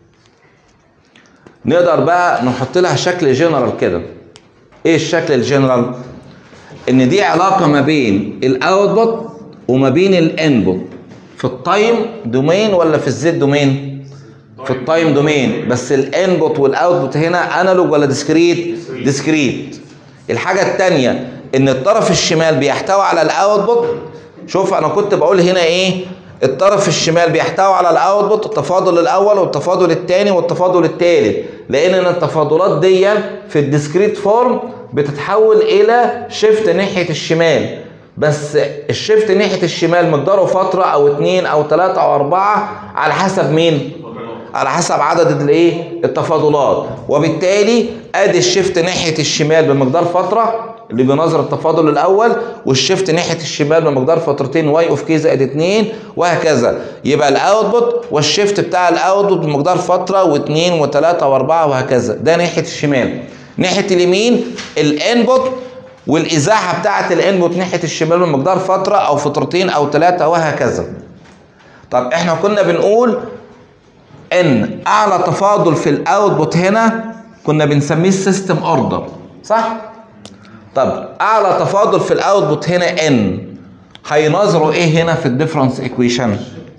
نقدر بقى نحط لها شكل جنرال كده ايه الشكل الجنرال ان دي علاقه ما بين الاوتبوت وما بين الانبوت في التايم دومين ولا في الزد دومين في التايم دومين بس الانبوت والاوتبوت هنا انالوج ولا ديسكريت ديسكريت الحاجه الثانيه ان الطرف الشمال بيحتوي على الاوتبوت شوف انا كنت بقول هنا ايه الطرف الشمال بيحتوي على الاوتبوت التفاضل الاول والتفاضل الثاني والتفاضل الثالث لان التفاضلات دي في الديسكريت فورم بتتحول الى شيفت ناحيه الشمال بس الشيفت ناحيه الشمال مقداره فتره او اتنين او تلاته او اربعه على حسب مين؟ على حسب عدد الايه؟ التفاضلات وبالتالي ادي الشيفت ناحيه الشمال بمقدار فتره اللي بينظر التفاضل الاول والشيفت ناحيه الشمال بمقدار فترتين واي اوف كي زائد 2 وهكذا يبقى الاوتبوت والشيفت بتاع الاوتبوت بمقدار فتره واثنين وثلاثه واربعه وهكذا ده ناحيه الشمال ناحيه اليمين الانبوت والازاحه بتاعه الانبوت ناحيه الشمال بمقدار فتره او فترتين او ثلاثه وهكذا طب احنا كنا بنقول ان اعلى تفاضل في الاوتبوت هنا كنا بنسميه السيستم اوردر صح طب اعلى تفاضل في الاوتبوت هنا ان هينظروا ايه هنا في الديفرنس ايكويشن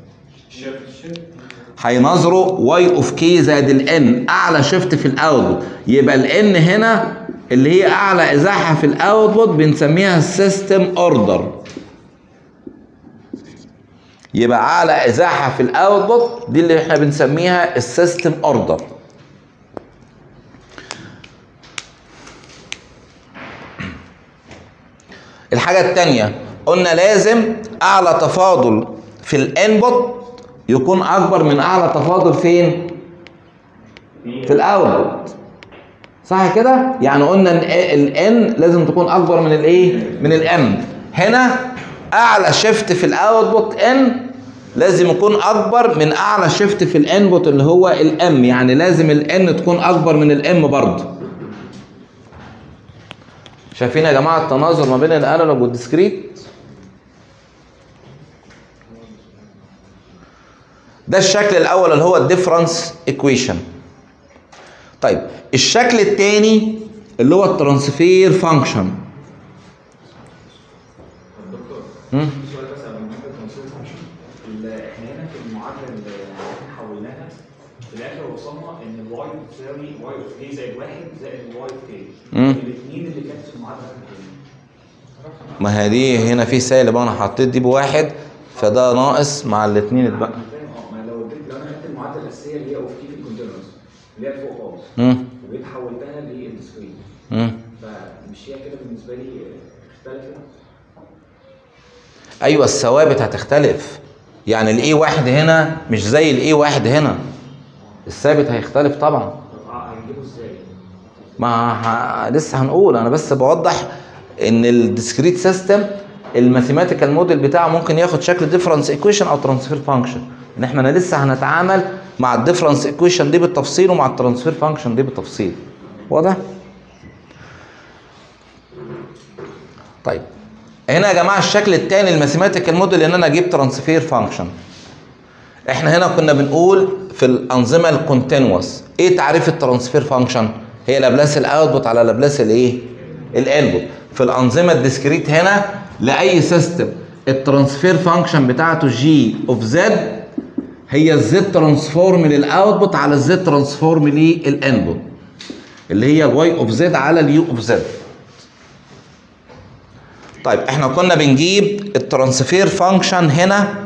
هينظروا واي اوف كي زائد الان اعلى شيفت في الاوتبوت يبقى الان هنا اللي هي اعلى ازاحه في الاوتبوت بنسميها السيستم اوردر يبقى اعلى ازاحه في الاوتبوت دي اللي احنا بنسميها السيستم اوردر الحاجه الثانيه قلنا لازم اعلى تفاضل في الانبوت يكون اكبر من اعلى تفاضل فين في الاوتبوت صح كده يعني قلنا ان الان لازم تكون اكبر من الايه من الام هنا اعلى شيفت في الاوتبوت ان لازم يكون اكبر من اعلى شيفت في الانبوت اللي هو الام يعني لازم الان تكون اكبر من الام برضه شايفين يا جماعه التناظر ما بين الانالوج والديسكريت ده الشكل الاول اللي هو الديفرنس ايكويشن طيب الشكل الثاني اللي هو الترانسفير فانكشن
سؤال بس قبل ما نبدا تنسيق فانكشن احنا هنا في المعادله اللي احنا حولناها في الاخر وصلنا ان الواي بتساوي واي اوف كي زائد واحد زائد الواي اوف كي
مم.
الاثنين اللي كانت في المعادله الأولانية.
ما هي دي هنا في سالب انا حطيت دي بواحد فده ناقص مع الاتنين اتبقى
فاهم اه ما لو اديت لو انا خدت المعادله الاساسيه اللي هي اوف كي في الكونتينرز اللي هي فوق خالص
مم.
وجيت حولتها للديسكريت
مم.
فمش هي كده بالنسبه لي اختلفت
ايوه الثوابت هتختلف يعني الاي واحد هنا مش زي الاي واحد هنا الثابت هيختلف طبعا
طب اه هنجيبه ازاي؟
ما ه... لسه هنقول انا بس بوضح ان الديسكريت سيستم الماثيماتيكال موديل بتاعه ممكن ياخد شكل ديفرنس ايكويشن او ترانسفير فانكشن ان احنا لسه هنتعامل مع الديفرنس ايكويشن دي بالتفصيل ومع الترانسفير فانكشن دي بالتفصيل واضح طيب هنا يا جماعه الشكل الثاني الماثيماتيكال موديل ان انا اجيب ترانسفير فانكشن احنا هنا كنا بنقول في الانظمه الكونتينوس ايه تعريف الترانسفير فانكشن هي لابلاس الاوتبوت على لابلاس الايه الانبوت في الانظمه الديسكريت هنا لاي سيستم الترانسفير فانكشن بتاعته جي اوف زد هي الزد ترانسفورم للاوتبوت على الزد ترانسفورم للانبوت اللي هي الواي اوف زد على اليو اوف زد طيب احنا كنا بنجيب الترانسفير فانكشن هنا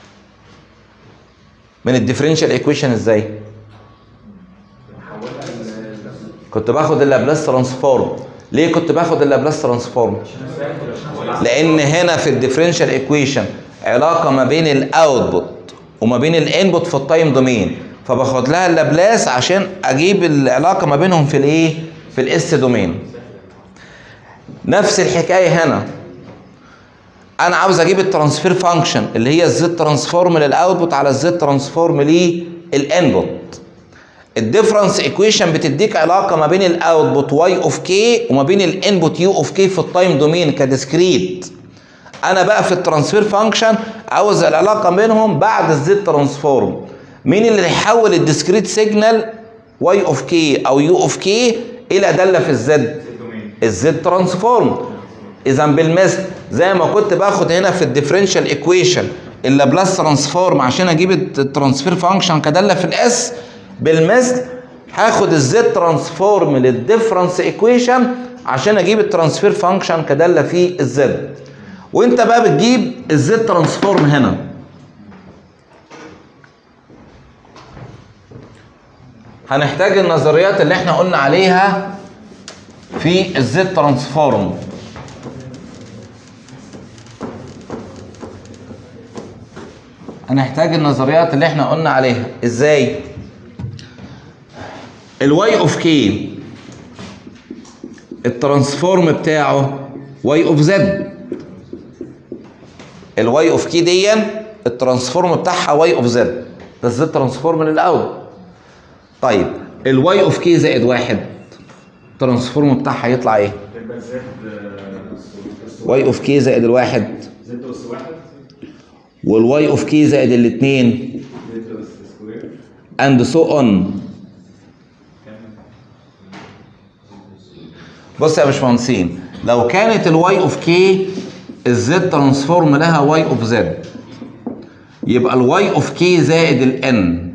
من الديفرنشال ايكويشن ازاي
حولها ل-
كنت باخد اللابلاس ترانسفورم ليه كنت باخد اللابلاس ترانسفورم لان هنا في الديفرنشال ايكويشن علاقه ما بين الاوتبوت وما بين الانبوت في التايم دومين فباخد لها اللابلاس عشان اجيب العلاقه ما بينهم في الايه في الاس دومين نفس الحكايه هنا انا عاوز اجيب الترانسفير فانكشن اللي هي الزد ترانسفورم للاوتبوت على الزد ترانسفورم للانبوت الديفرنس ايكويشن بتديك علاقه ما بين الاوتبوت واي اوف كي وما بين الانبوت يو اوف كي في التايم دومين كديسكريت انا بقى في الترانسفير فانكشن عاوز العلاقه بينهم بعد الزد ترانسفورم مين اللي هيحول الديسكريت سيجنال واي اوف كي او يو اوف كي الى داله في الزد الزد ترانسفورم اذا بالمثل زي ما كنت باخد هنا في الديفرنشال ايكويشن اللابلاس ترانسفورم عشان اجيب الترانسفير فانكشن كداله في الاس بالمثل هاخد الزد ترانسفورم للديفرنس ايكويشن عشان اجيب الترانسفير فانكشن كداله في الزد وانت بقى بتجيب الزد ترانسفورم هنا هنحتاج النظريات اللي احنا قلنا عليها في الزد ترانسفورم هنحتاج النظريات اللي احنا قلنا عليها ازاي الواي اوف كي الترانسفورم بتاعه واي اوف زد الواي اوف كي دي الترانسفورم بتاعها واي اوف زد ده الزد ترانسفورم للاول طيب الواي اوف كي زائد واحد الترانسفورم بتاعها يطلع ايه
تبقى زد
واي اوف كي زائد الواحد
زد اس واحد
والواي اوف كي زائد الاثنين
زد اس سكوير
and so on بص يا باشمهندسين لو كانت الواي اوف كي الزد ترانسفورم لها واي اوف زد يبقى الواي اوف كي زائد الان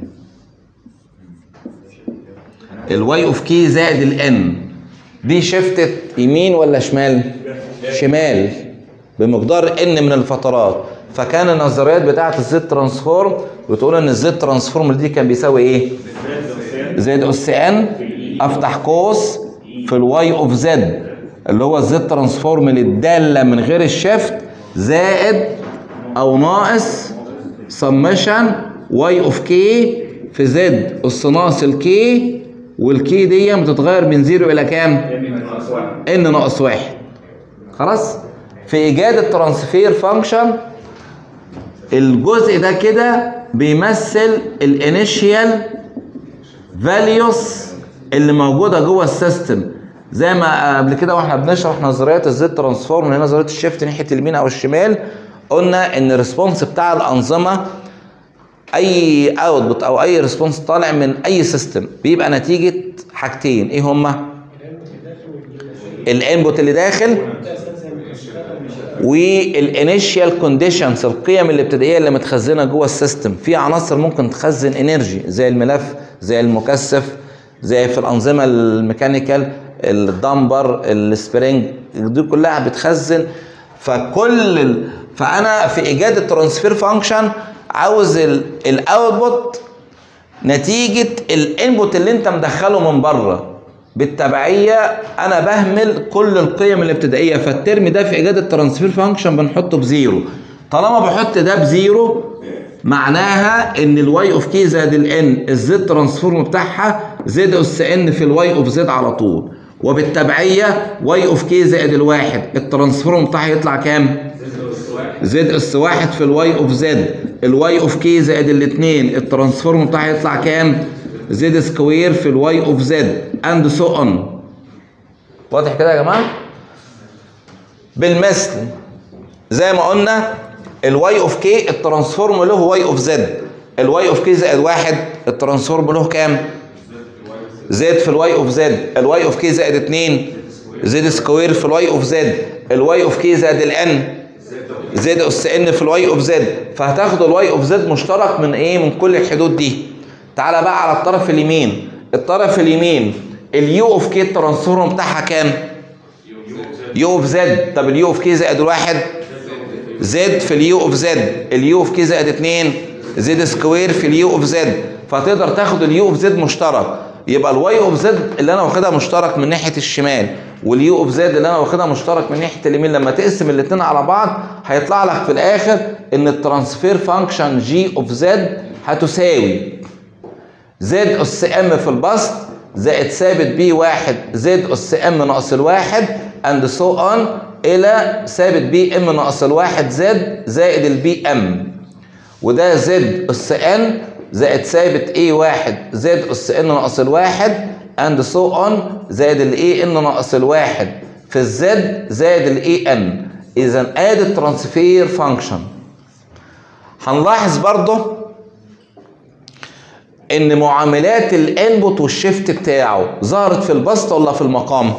الواي اوف كي زائد الان دي شفتت يمين ولا شمال شمال بمقدار ان من الفترات فكان النظريات بتاعه الزد ترانسفورم بتقول ان الزد ترانسفورم دي كان بيساوي ايه زائد اس ان افتح قوس في الواي اوف زد اللي هو الزد ترانسفورم للداله من غير الشيفت زائد او ناقص سمشن واي اوف كي في زد اس ناقص الكي والكي دي بتتغير من زيرو الى كام؟ ان ناقص واحد خلاص؟ في ايجاد الترانسفير فانكشن الجزء ده كده بيمثل الانيشيال فاليوس اللي موجوده جوه السيستم زي ما قبل كده واحنا بنشرح نظريات الزد ترانسفورم اللي هي نظريه الشيفت ناحيه اليمين او الشمال قلنا ان الريسبونس بتاع الانظمه اي اوتبوت او اي ريسبونس طالع من اي سيستم بيبقى نتيجه حاجتين ايه هما الانبوت اللي داخل والانيشال كونديشنز القيم الابتدائيه اللي متخزنه جوه السيستم في عناصر ممكن تخزن انرجي زي الملف زي المكثف زي في الانظمه الميكانيكال الدمبر السبرينج دي كلها بتخزن فكل ال... فانا في ايجاد الترانسفير فانكشن عاوز الاوتبوت نتيجه الانبوت اللي انت مدخله من بره بالتبعيه انا بهمل كل القيم الابتدائيه فالترم ده في ايجاد الترانسفير فانكشن بنحطه بزيرو طالما بحط ده بزيرو معناها ان الواي اوف كي زائد الان الزد ترانسفورم بتاعها زد اس ان في الواي اوف زد على طول وبالتبعيه واي اوف كي زائد الواحد الترانسفورم بتاعها يطلع كام؟ زد اس واحد في الواي اوف زد الواي اوف كي زائد الاثنين الترانسفورم بتاعها يطلع كام؟ زد سكوير في الواي اوف زد اند سو اون واضح كده يا جماعه؟ بالمثل زي ما قلنا الواي اوف كي الترانسفورم له واي اوف زد الواي اوف كي زائد واحد الترانسفورم له كام؟ زد في الواي اوف زد الواي اوف كي زائد 2 زد سكوير في الواي اوف زد الواي اوف كي زائد الان زد اس ان في الواي اوف زد فهتاخد الواي اوف زد مشترك من ايه من كل الحدود دي تعالى بقى على الطرف اليمين الطرف اليمين اليو اوف كي الترانسفورم بتاعها كام يو اوف زد طب اليو اوف كي زائد واحد زد في اليو اوف زد اليو اوف كي زائد 2 زد سكوير في اليو اوف زد فتقدر تاخد اليو اوف زد مشترك يبقى الواي اوف زد اللي انا واخدها مشترك من ناحيه الشمال واليو اوف زد اللي انا واخدها مشترك من ناحيه اليمين لما تقسم الاثنين على بعض هيطلع لك في الاخر ان الترانسفير فانكشن جي اوف زد هتساوي زد اس ام في البسط زائد ثابت بي واحد زد اس ام ناقص الواحد اند سو اون الى ثابت بي ام ناقص الواحد زد زائد البي ام وده زد اس ان زائد ثابت اي واحد زائد اس ان ناقص الواحد اند سو اون زائد الاي ان ناقص الواحد في الزد زائد الاي ان اذا ادي الترانسفير فانكشن هنلاحظ برضه ان معاملات الانبوت والشيفت بتاعه ظهرت في البسط ولا في المقام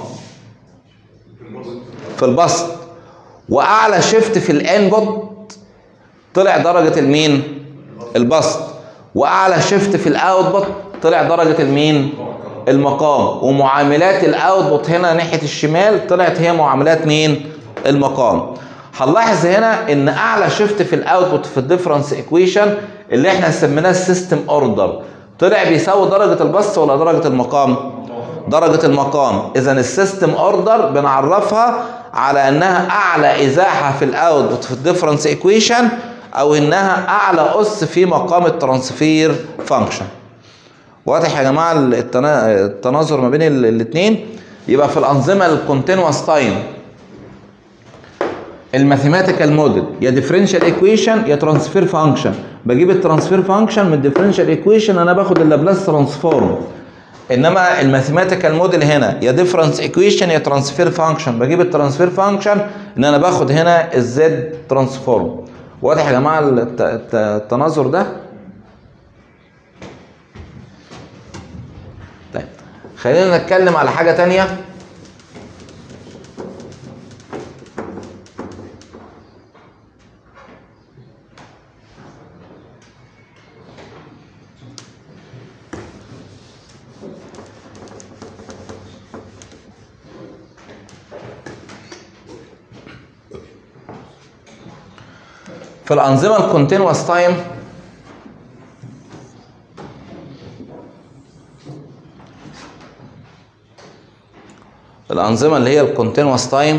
في البسط واعلى شيفت في الانبوت طلع درجه المين البسط واعلى شيفت في الاوتبوت طلع درجه المين المقام ومعاملات الاوتبوت هنا ناحيه الشمال طلعت هي معاملات مين المقام هنلاحظ هنا ان اعلى شيفت في الاوتبوت في الديفرنس ايكويشن اللي احنا سميناه السيستم اوردر طلع بيساوي درجه البسط ولا درجه المقام درجه المقام اذا السيستم اوردر بنعرفها على انها اعلى ازاحه في الاوتبوت في الديفرنس ايكويشن او انها اعلى اس في مقام الترانسفير فانكشن واضح يا جماعه التنا- التناظر ما بين الاثنين يبقى في الانظمه الكونتينوس تايم الماثيماتيكال موديل يا ديفرنشال ايكويشن يا ترانسفير فانكشن بجيب الترانسفير فانكشن من الديفرنشال ايكويشن انا باخد اللابلاس ترانسفورم انما الماثيماتيكال موديل هنا يا ديفرنس ايكويشن يا ترانسفير فانكشن بجيب الترانسفير فانكشن ان انا باخد هنا الزد ترانسفورم واضح يا جماعه الت- الت- التناظر ده طيب خلينا نتكلم على حاجه تانية في الأنظمة الكونتينوس تايم الأنظمة اللي هي الكونتينوس تايم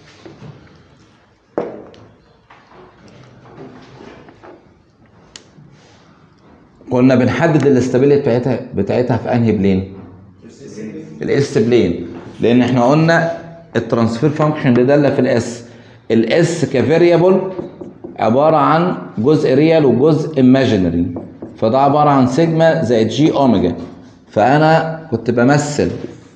كنا بنحدد الاستابيليتي بتاعتها بتاعتها في انهي بلين؟ الاس بلين لان احنا قلنا الترانسفير فانكشن اللي داله في الاس الاس كفاريبل عباره عن جزء ريال وجزء ايماجينري فده عباره عن سيجما زائد جي اوميجا فانا كنت بمثل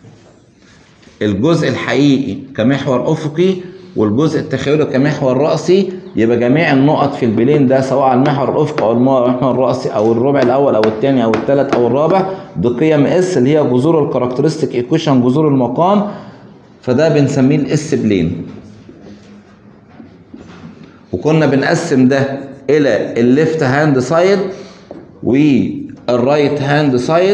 الجزء الحقيقي كمحور افقي والجزء التخيلي كمحور راسي يبقى جميع النقط في البلين ده سواء على المحور الافقي او المحور الراسي او الربع الاول او الثاني او الثالث او الرابع بقيم اس اللي هي جذور الكاركترستيك ايكويشن جذور المقام فده بنسميه الاس بلين وكنا بنقسم ده الى الليفت هاند سايد والرايت هاند سايد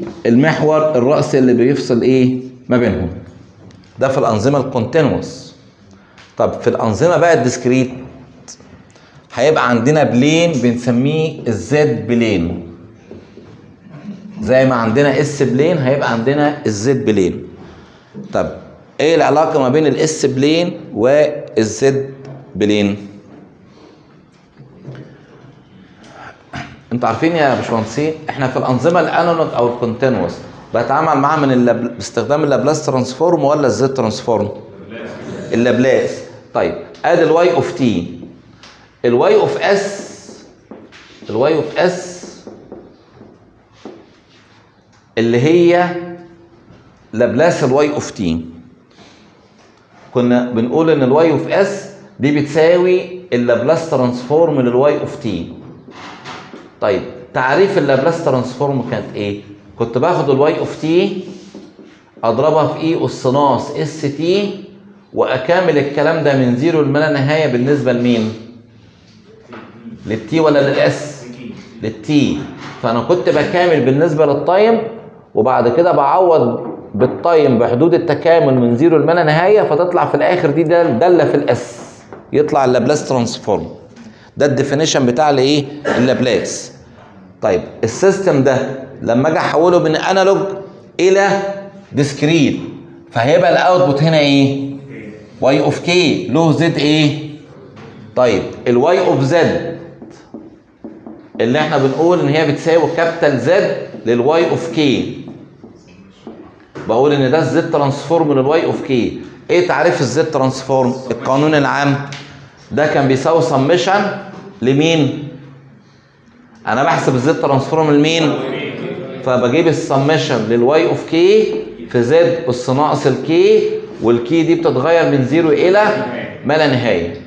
والمحور الرأسي اللي بيفصل ايه ما بينهم ده في الأنظمة الكونتينوس طب في الانظمه بقى الديسكريت هيبقى عندنا بلين بنسميه الزد بلين زي ما عندنا اس بلين هيبقى عندنا الزد بلين طب ايه العلاقه ما بين الاس بلين والزد بلين انتوا عارفين يا باشمهندسين احنا في الانظمه الانالوج او الكونتينوس بتعامل معاها من اللاب... باستخدام اللابلاس ترانسفورم ولا الزد ترانسفورم اللابلاس طيب ادي الواي اوف تي الواي اوف اس الواي اوف اس اللي هي لابلاس الواي اوف تي كنا بنقول ان الواي اوف اس دي بتساوي اللابلاس ترانسفورم للواي اوف تي طيب تعريف اللابلاس ترانسفورم كانت ايه كنت باخد الواي اوف تي اضربها في اي اس ناقص اس تي واكامل الكلام ده من زيرو لما نهايه بالنسبه لمين للتي ولا للاس للتي فانا كنت بكامل بالنسبه للتايم وبعد كده بعوض بالتايم بحدود التكامل من زيرو لما نهايه فتطلع في الاخر دي دال- داله في الاس يطلع اللابلاس ترانسفورم ده الديفينيشن بتاع الايه اللابلاس طيب السيستم ده لما اجي احوله من انالوج الى ديسكريت فهيبقى الاوتبوت هنا ايه واي اوف كي له زد ايه طيب الواي اوف زد اللي احنا بنقول ان هي بتساوي كابيتال زد للواي اوف كي بقول ان ده الزد ترانسفورم للواي اوف كي ايه تعريف الزد ترانسفورم القانون العام ده كان بيساوي سمشن لمين انا بحسب الزد ترانسفورم لمين فبجيب السمشن للواي اوف كي في زد اس ناقص الكي والكي دي بتتغير من زيرو الى ما لا نهايه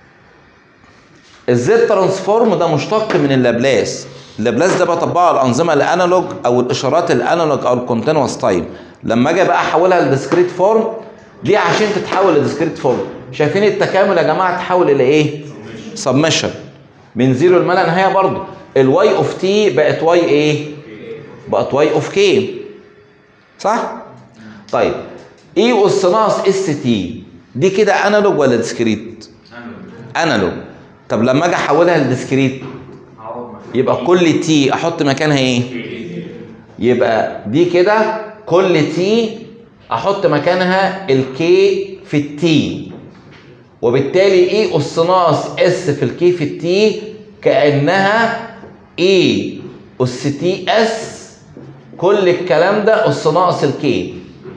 الزد ترانسفورم ده مشتق من اللابلاس اللابلاس ده بطبقه على الانظمه الانالوج او الاشارات الانالوج او الكونتينوس تايم لما اجي بقى احولها لديسكريت فورم دي عشان تتحول لديسكريت فورم شايفين التكامل يا جماعه تحول الى ايه سبمشن من زيرو لما لا نهايه برضه الواي اوف تي بقت واي ايه بقت واي اوف كي صح طيب اي اس ناقص اس تي دي كده انالوج ولا ديسكريت انالوج طب لما اجي احولها لديسكريت يبقى كل تي احط مكانها ايه يبقى دي كده كل تي احط مكانها الكي في التي وبالتالي اي اس ناقص اس في الكي في التي كانها اي اس تي اس كل الكلام ده اس ناقص الكي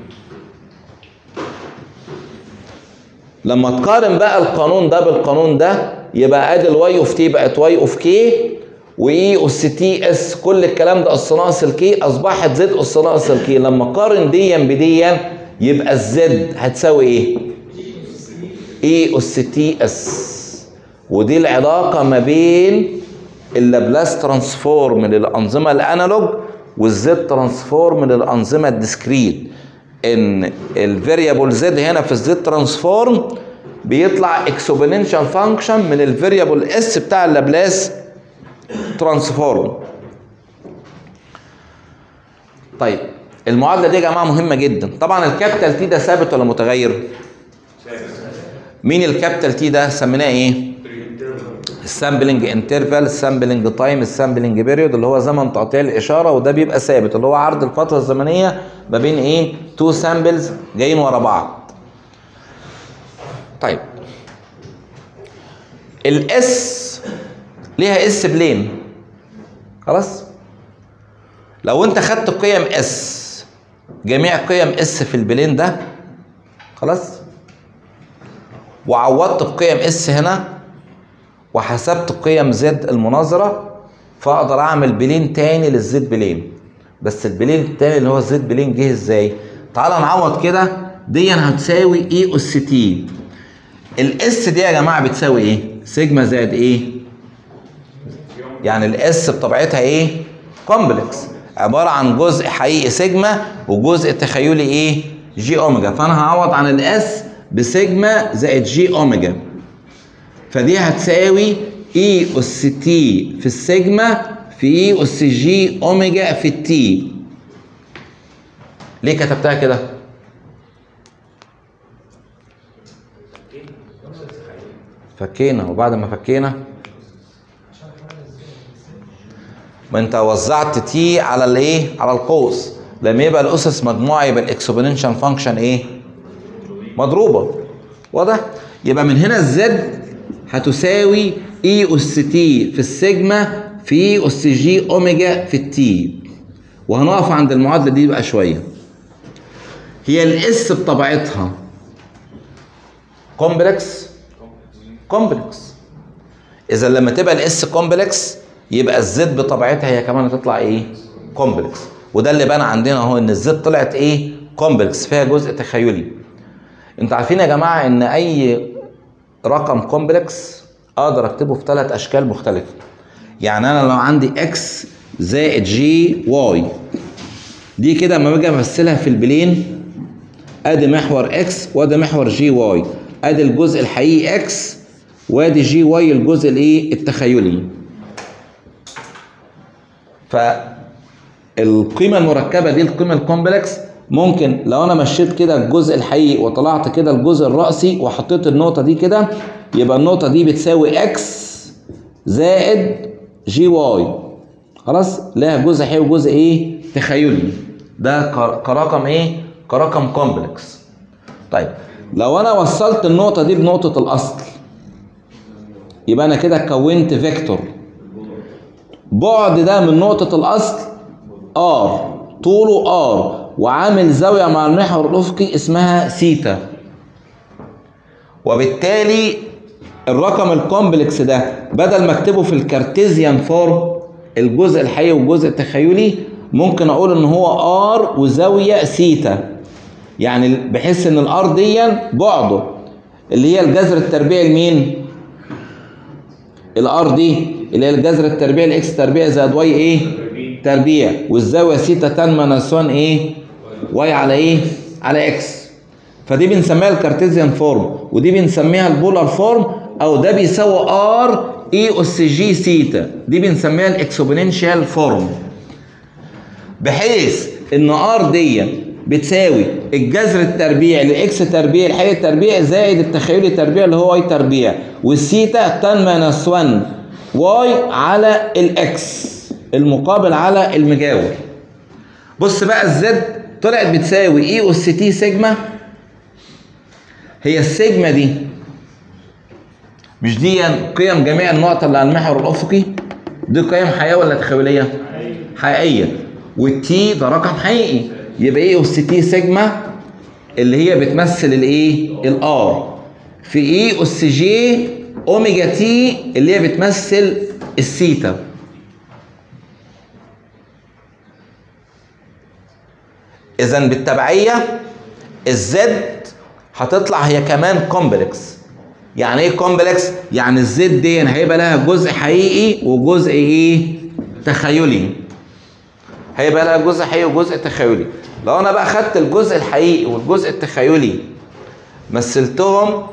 لما تقارن بقى القانون ده بالقانون ده يبقى ادي الواي اوف تي بقت واي اوف كي واي اس تي اس كل الكلام ده اس ناقص الكي اصبحت زد اس ناقص الكي لما اقارن ديا بديا يبقى الزد هتساوي ايه؟ اي اس تي اس ودي العلاقه ما بين اللابلاس ترانسفورم للانظمه الانالوج والزد ترانسفورم للانظمه الديسكريت ان الفاريبل زد هنا في الزد ترانسفورم بيطلع اكسبوننشال فانكشن من الفاريبل اس بتاع اللابلاس ترانسفورم طيب المعادله دي يا جماعه مهمه جدا طبعا الكابيتال تي ده ثابت ولا متغير مين الكابيتال تي ده سميناه ايه السامبلنج انترفال السامبلنج تايم السامبلنج بيريود اللي هو زمن تقطيع الاشاره وده بيبقى ثابت اللي هو عرض الفتره الزمنيه ما بين ايه تو سامبلز جايين ورا بعض طيب الاس ليها اس بلين خلاص لو انت خدت قيم اس جميع قيم اس في البلين ده خلاص وعوضت بقيم اس هنا وحسبت قيم زد المناظرة فاقدر اعمل بلين تاني للزد بلين بس البلين التاني اللي هو الزد بلين جه ازاي تعال نعوض كده دي هتساوي اي اس تي الاس دي يا جماعه بتساوي ايه سيجما زائد ايه يعني الاس بطبيعتها ايه كومبلكس عباره عن جزء حقيقي سيجما وجزء تخيلي ايه جي اوميجا فانا هعوض عن الاس بسيجما زائد جي اوميجا فدي هتساوي اي اس تي في السيجما في اي اس جي اوميجا في التي ليه كتبتها كده فكينا وبعد ما فكينا ما انت وزعت تي على الايه على القوس لما يبقى الاسس مجموعه يبقى الاكسبوننشال فانكشن ايه مضروبه واضح يبقى من هنا الزد هتساوي اي اس تي في السيجما في اس جي اوميجا في التي وهنقف عند المعادله دي بقى شويه هي الاس بطبيعتها كومبلكس كومبلكس اذا لما تبقى الاس كومبلكس يبقى الزد بطبيعتها هي كمان هتطلع ايه كومبلكس وده اللي بان عندنا اهو ان الزد طلعت ايه كومبلكس فيها جزء تخيلي انتوا عارفين يا جماعه ان اي رقم كومبلكس اقدر اكتبه في ثلاث اشكال مختلفه يعني انا لو عندي اكس زائد جي واي دي كده لما باجي امثلها في البلين ادي محور اكس وادي محور جي واي ادي الجزء الحقيقي اكس وادي جي واي الجزء الايه التخيلي فالقيمه المركبه دي القيمه الكومبلكس ممكن لو انا مشيت كده الجزء الحقيقي وطلعت كده الجزء الرأسي وحطيت النقطه دي كده يبقى النقطه دي بتساوي اكس زائد جي واي خلاص لها جزء حقيقي وجزء ايه تخيلي ده كر- كرقم ايه كرقم كومبلكس طيب لو انا وصلت النقطه دي بنقطه الاصل يبقى انا كده كونت فيكتور بعد ده من نقطه الاصل ار طوله ار وعامل زاويه مع المحور الافقي اسمها سيتا وبالتالي الرقم الكومبلكس ده بدل ما اكتبه في الكارتيزيان فورم الجزء الحقيقي والجزء التخيلي ممكن اقول ان هو ار وزاويه سيتا يعني بحيث ان الار دي بعده اللي هي الجذر التربيعي لمين الار دي اللي هي الجذر التربيعي لاكس تربيع زائد واي ايه تربيع والزاويه سيتا تان ماينس 1 ايه واي على ايه على اكس فدي بنسميها الكارتيزيان فورم ودي بنسميها البولار فورم او ده بيساوي ار اي اس جي سيتا دي بنسميها الاكسبوننشال فورم بحيث ان ار دي بتساوي الجذر التربيعي لاكس تربيع الحقيقي التربيع زائد التخيلي تربيع اللي هو واي تربيع والسيتا تان ماينس 1 واي على الاكس المقابل على المجاور بص بقى الزد طلعت بتساوي اي اس تي سيجما هي السيجما دي مش دي قيم جميع النقط اللي على المحور الافقي دي قيم حقيقيه ولا تخيليه حقيقيه والتي ده رقم حقيقي يبقى ايه اس تي سيجما اللي هي بتمثل الايه الار في اي اس جي اوميجا تي اللي هي بتمثل السيتا اذا بالتبعيه الزد هتطلع هي كمان كومبلكس يعني ايه كومبلكس يعني الزد دي هيبقى لها جزء حقيقي وجزء ايه تخيلي هيبقى لها جزء حقيقي وجزء تخيلي لو انا بقى خدت الجزء الحقيقي والجزء التخيلي مثلتهم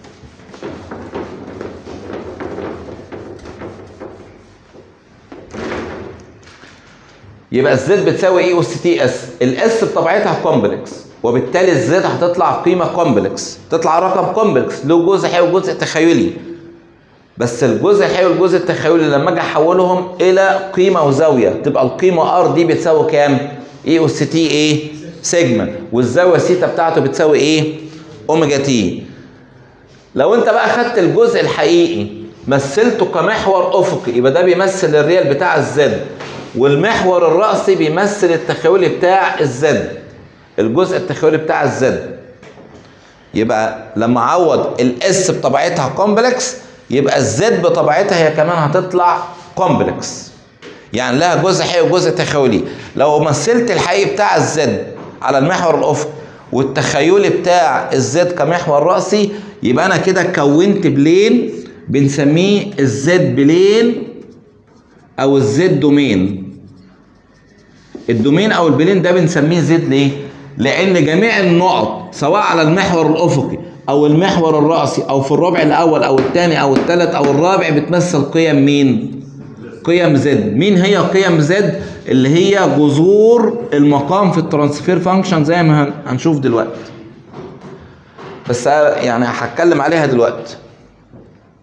يبقى الزد بتساوي ايه اس تي اس الاس بطبيعتها كومبلكس وبالتالي الزد هتطلع قيمه كومبلكس تطلع رقم كومبلكس له جزء حقيقي وجزء تخيلي بس الجزء الحقيقي والجزء التخيلي لما اجي احولهم الى قيمه وزاويه تبقى القيمه ار دي بتساوي كام اي اس تي ايه سيجما والزاويه سيتا بتاعته بتساوي ايه اوميجا تي لو انت بقى خدت الجزء الحقيقي مثلته كمحور افقي يبقى ده بيمثل الريال بتاع الزد والمحور الرأسي بيمثل التخيلي بتاع الزد الجزء التخيلي بتاع الزد يبقى لما اعوض الاس بطبيعتها كومبلكس يبقى الزد بطبيعتها هي كمان هتطلع كومبلكس يعني لها جزء حقيقي وجزء تخيلي لو مثلت الحقيقي بتاع الزد على المحور الافقي والتخيلي بتاع الزد كمحور رأسي يبقى انا كده كونت بلين بنسميه الزد بلين او الزد دومين الدومين او البلين ده بنسميه زد ليه لان جميع النقط سواء على المحور الافقي او المحور الرأسي او في الربع الاول او الثاني او الثالث او الرابع بتمثل قيم مين قيم زد مين هي قيم زد اللي هي جذور المقام في الترانسفير فانكشن زي ما هن- هنشوف دلوقتي بس يعني هتكلم عليها دلوقتي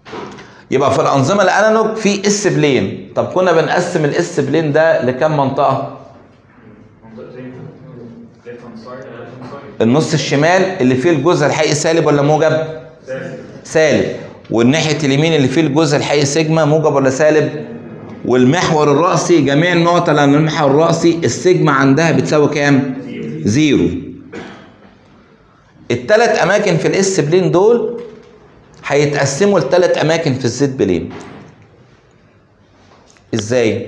يبقى في الانظمه الانالوج في اس بلين طب كنا بنقسم الاس بلين ده لكام منطقه
منطقه زي ليفت هاند سايد ليفت هاند سايد
النص الشمال اللي فيه الجزء الحقيقي سالب ولا موجب سالب والناحيه اليمين اللي فيه الجزء الحقيقي سيجما موجب ولا سالب والمحور الرأسي جميع النقط اللي عند المحور الرأسي السيجما عندها بتساوي كام؟ زيرو التلات أماكن في الإس بلين دول هيتقسموا لتلات أماكن في الزد بلين إزاي؟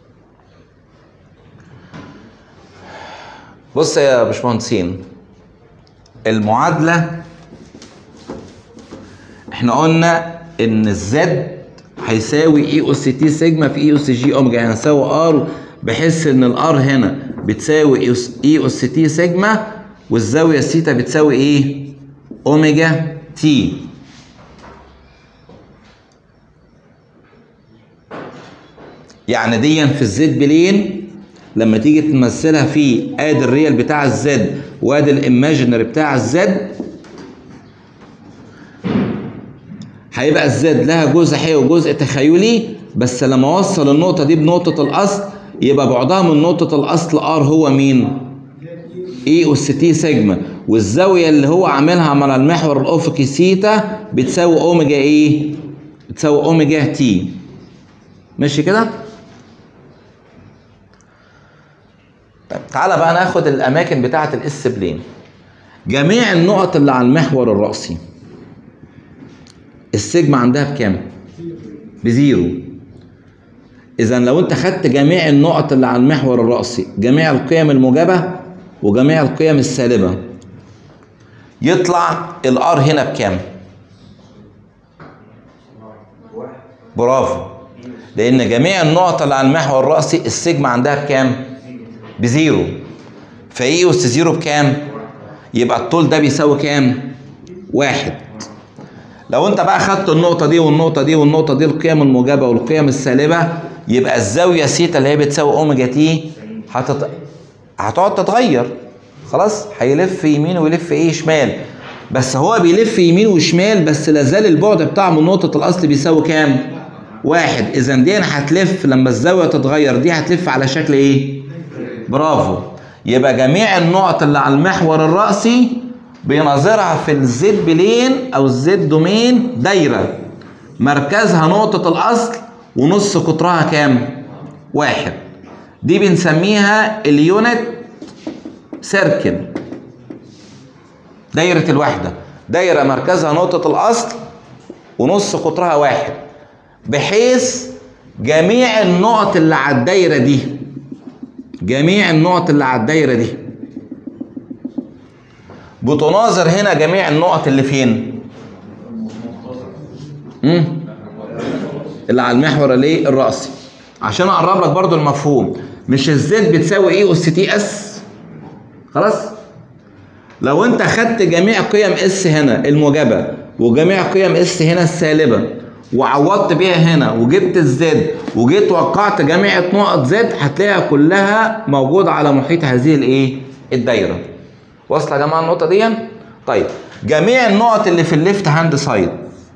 بص يا باشمهندسين المعادلة احنا قلنا ان الزد هيساوي اي اس تي سيجما في اي اس جي اوميجا يعني هيساوي ار بحيث ان الار هنا بتساوي اي اس تي سيجما والزاويه الثيتا بتساوي ايه؟ اوميجا تي يعني دي في الزد بلين لما تيجي تمثلها في ادي الريال بتاع الزد وادي الايماجينري بتاع الزد هيبقى الزد لها جزء حقيقي وجزء تخيلي بس لما اوصل النقطه دي بنقطه الاصل يبقى بعدها من نقطه الاصل ار هو مين اي اس تي سيجما والزاويه اللي هو عاملها على المحور الافقي سيتا بتساوي اوميجا ايه بتساوي اوميجا تي ماشي كده طيب تعالى بقى ناخد الاماكن بتاعه الاس بلين جميع النقط اللي على المحور الرأسي السيجما عندها بكام؟ بزيرو إذا لو أنت خدت جميع النقط اللي على المحور الرأسي جميع القيم الموجبة وجميع القيم السالبة يطلع الار هنا بكام؟ برافو لأن جميع النقط اللي على المحور الرأسي السيجما عندها بكام؟ بزيرو فإي أس زيرو بكام؟ يبقى الطول ده بيساوي كام؟ واحد لو انت بقى خدت النقطة دي والنقطة دي والنقطة دي القيم الموجبة والقيم السالبة يبقى الزاوية سيتا اللي هي بتساوي اوميجا تي هتت... هتقعد تتغير خلاص هيلف يمين ويلف ايه شمال بس هو بيلف يمين وشمال بس لازال البعد بتاعه من نقطة الأصل بيساوي كام؟ واحد إذا دي هتلف لما الزاوية تتغير دي هتلف على شكل ايه؟ برافو يبقى جميع النقط اللي على المحور الرأسي بيناظرها في الزد بلين او الزد دومين دايره مركزها نقطه الاصل ونص قطرها كام واحد دي بنسميها اليونت سيركل دايره الوحده دايره مركزها نقطه الاصل ونص قطرها واحد بحيث جميع النقط اللي على الدايره دي جميع النقط اللي على الدايره دي بتناظر هنا جميع النقط اللي فين مم؟ اللي على المحور الايه الرأسي عشان اقرب لك برضو المفهوم مش الزد بتساوي ايه اس تي اس خلاص لو انت خدت جميع قيم اس هنا الموجبه وجميع قيم اس هنا السالبه وعوضت بيها هنا وجبت الزد وجيت وقعت جميع نقط زد هتلاقيها كلها موجوده على محيط هذه الايه الدايره واصله يا جماعه النقطه دي طيب جميع النقط اللي في الليفت هاند سايد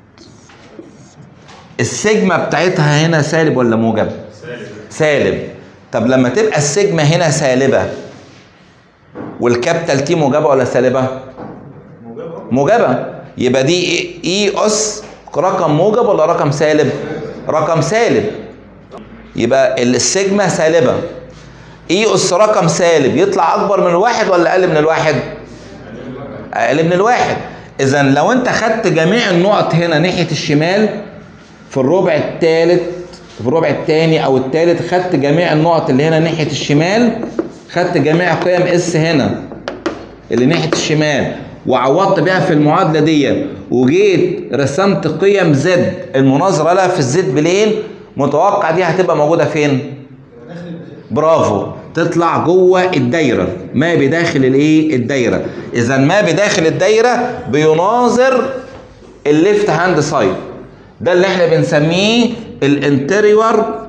السيجما بتاعتها هنا سالب ولا موجب
سالب
سالب طب لما تبقى السيجما هنا سالبه والكابيتال تي موجبه ولا سالبه
موجبه
موجبه يبقى دي اي إي اس رقم موجب ولا رقم سالب رقم سالب يبقى السيجما سالبه اي اس رقم سالب يطلع اكبر من الواحد ولا اقل من الواحد اقل من الواحد اذا لو انت خدت جميع النقط هنا ناحيه الشمال في الربع الثالث في الربع الثاني او الثالث خدت جميع النقط اللي هنا ناحيه الشمال خدت جميع قيم اس هنا اللي ناحيه الشمال وعوضت بيها في المعادله دي وجيت رسمت قيم زد المناظره لها في الزد بلين متوقع دي هتبقى موجوده فين؟ برافو تطلع جوه الدايره ما بداخل الايه الدايره اذا ما بداخل الدايره بيناظر الليفت هاند سايد ده اللي احنا بنسميه الانتريور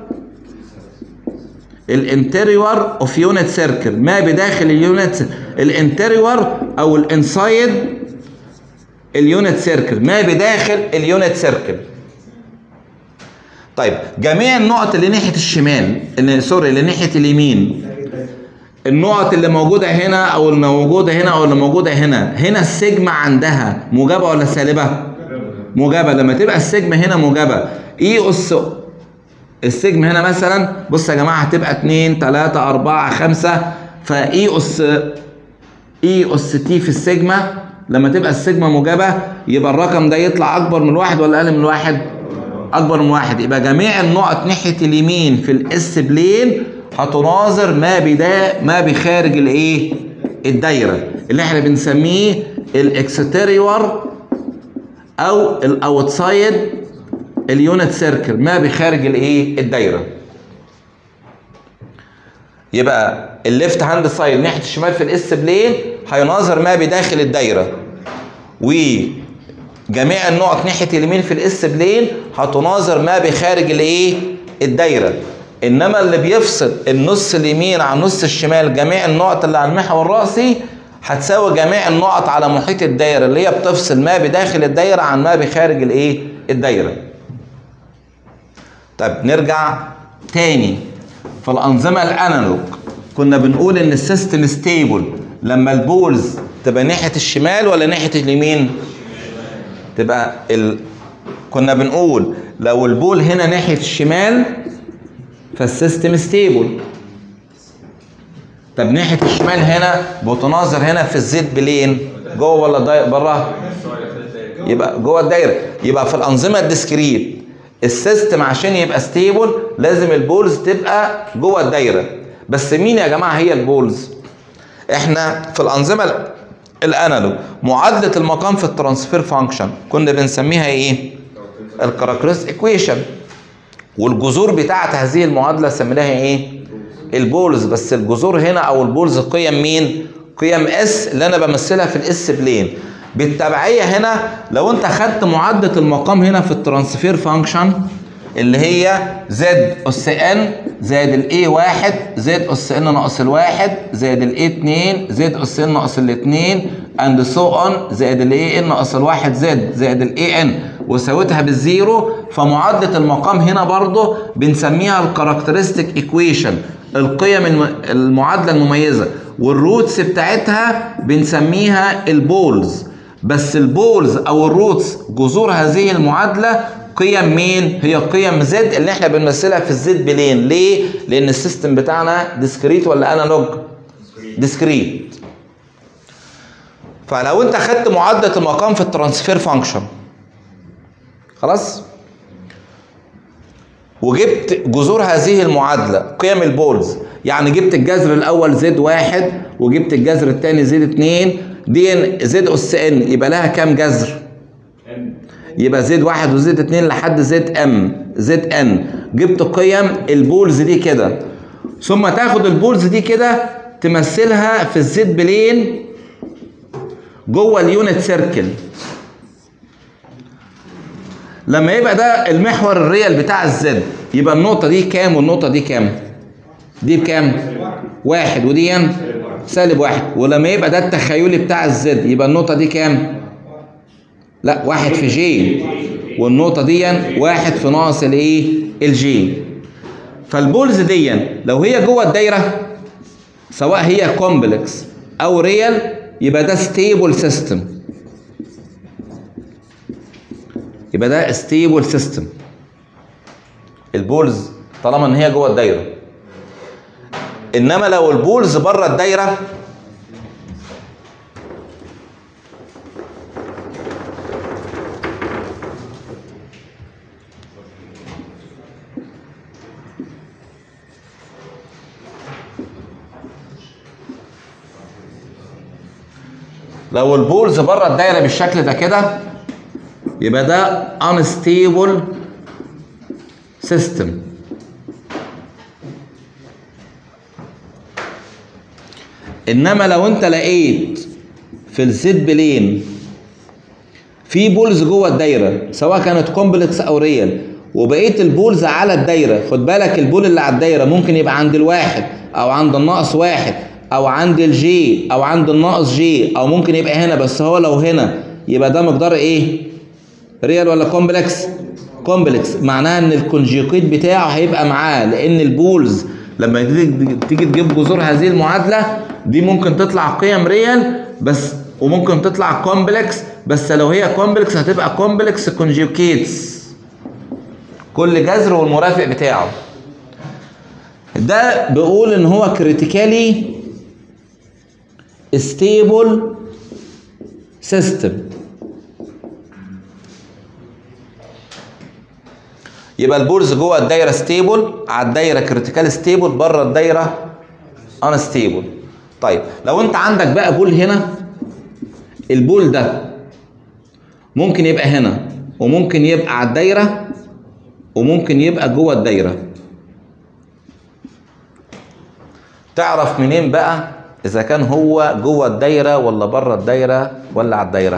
الانتريور اوف يونت سيركل ما بداخل اليونت الانتريور او الانسايد اليونت سيركل ما بداخل اليونت سيركل طيب جميع النقط اللي ناحيه الشمال اللي سوري اللي ناحيه اليمين النقط اللي موجوده هنا او اللي موجوده هنا او اللي موجوده هنا هنا السيجما عندها موجبه ولا سالبه موجبه لما تبقى السيجما هنا موجبه اي اس السيجما هنا مثلا بص يا جماعه هتبقى 2 3 4 5 فاي اس اي اس تي في السيجما لما تبقى السيجما موجبه يبقى الرقم ده يطلع اكبر من واحد ولا اقل من واحد؟ اكبر من واحد يبقى جميع النقط ناحيه اليمين في الاس بلين هتناظر ما بدا ما بخارج الايه؟ الدايره اللي احنا بنسميه الاكستيريور او الاوتسايد اليونت سيركل ما بخارج الايه؟ الدايره. يبقى الليفت هاند سايد ناحيه الشمال في الاس بلين هيناظر ما بداخل الدايره وجميع النقط ناحيه اليمين في الاس بلين هتناظر ما بخارج الايه الدايره انما اللي بيفصل النص اليمين عن النص الشمال جميع النقط اللي على المحور الراسي هتساوي جميع النقط على محيط الدايره اللي هي بتفصل ما بداخل الدايره عن ما بخارج الايه الدايره طيب نرجع تاني في الانظمه الانالوج كنا بنقول ان السيستم ستيبل لما البولز تبقى ناحيه الشمال ولا ناحيه اليمين تبقى ال... كنا بنقول لو البول هنا ناحيه الشمال فالسيستم ستيبل طب ناحيه الشمال هنا بتناظر هنا في الزيت بلين جوه ولا ضايق بره يبقى جوه الدايره يبقى في الانظمه الديسكريت السيستم عشان يبقى ستيبل لازم البولز تبقى جوه الدايره بس مين يا جماعه هي البولز احنا في الانظمه ال- الانالوج معادله المقام في الترانسفير فانكشن كنا بنسميها ايه الكاركترستيك ايكويشن والجذور بتاعت هذه المعادله سميناها ايه البولز بس الجذور هنا او البولز قيم مين قيم اس اللي انا بمثلها في الاس بلين بالتبعيه هنا لو انت خدت معادله المقام هنا في الترانسفير فانكشن اللي هي زد اس ان زائد الاي واحد زائد اس ان ناقص الواحد زائد الاي 2 زائد اس ان ناقص الاثنين اند سو اون زائد الاي ان ناقص الواحد زد زائد الاي ان وساويتها بالزيرو فمعادله المقام هنا برضه بنسميها الكاركترستيك ايكويشن القيم الم- المعادله المميزه والروتس بتاعتها بنسميها البولز بس البولز او الروتس جذور هذه المعادله قيم مين؟ هي قيم زد اللي احنا بنمثلها في الزد بلين، ليه؟ لأن السيستم بتاعنا ديسكريت ولا انالوج؟ ديسكريت. فلو انت خدت معادلة المقام في الترانسفير فانكشن خلاص؟ وجبت جذور هذه المعادلة قيم البولز يعني جبت الجذر الأول زد واحد وجبت الجذر الثاني زد اتنين دي زد أس ان يبقى لها كام جذر؟
ان
يبقى زد واحد وزد اتنين لحد زد ام زد ان جبت قيم البولز دي كده ثم تاخد البولز دي كده تمثلها في الزد بلين جوه اليونت سيركل لما يبقى ده المحور الريال بتاع الزد يبقى النقطة دي كام والنقطة دي كام؟ دي بكام؟ واحد ودي سالب واحد ولما يبقى ده التخيلي بتاع الزد يبقى النقطة دي كام؟ لا واحد في جي والنقطة دي واحد في ناقص الايه؟ الجي فالبولز دي لو هي جوه الدايرة سواء هي كومبلكس أو ريال يبقى ده ستيبل سيستم يبقى ده ستيبل سيستم البولز طالما ان هي جوه الدايره انما لو البولز بره الدايره لو البولز بره الدايره بالشكل ده كده يبقى ده unstable system انما لو انت لقيت في الزد بلين في بولز جوه الدايره سواء كانت كومبلكس او ريال وبقيه البولز على الدايره خد بالك البول اللي على الدايره ممكن يبقى عند الواحد او عند الناقص واحد او عند الجي او عند الناقص جي او ممكن يبقى هنا بس هو لو هنا يبقى ده مقدار ايه ريال ولا كومبلكس كومبلكس معناها ان الكونجيوكيت بتاعه هيبقى معاه لان البولز لما تيجي تيجي تجيب جذور هذه المعادله دي ممكن تطلع قيم ريال بس وممكن تطلع كومبلكس بس لو هي كومبلكس هتبقى كومبلكس كونجيوكيتس كل جذر والمرافق بتاعه ده بيقول ان هو كريتيكالي ستيبل سيستم يبقى البولز جوه الدايره ستيبل على الدايره كريتيكال ستيبل بره الدايره ان ستيبل طيب لو انت عندك بقى بول هنا البول ده ممكن يبقى هنا وممكن يبقى على الدايره وممكن يبقى جوه الدايره تعرف منين بقى اذا كان هو جوه الدايره ولا بره الدايره ولا على الدايره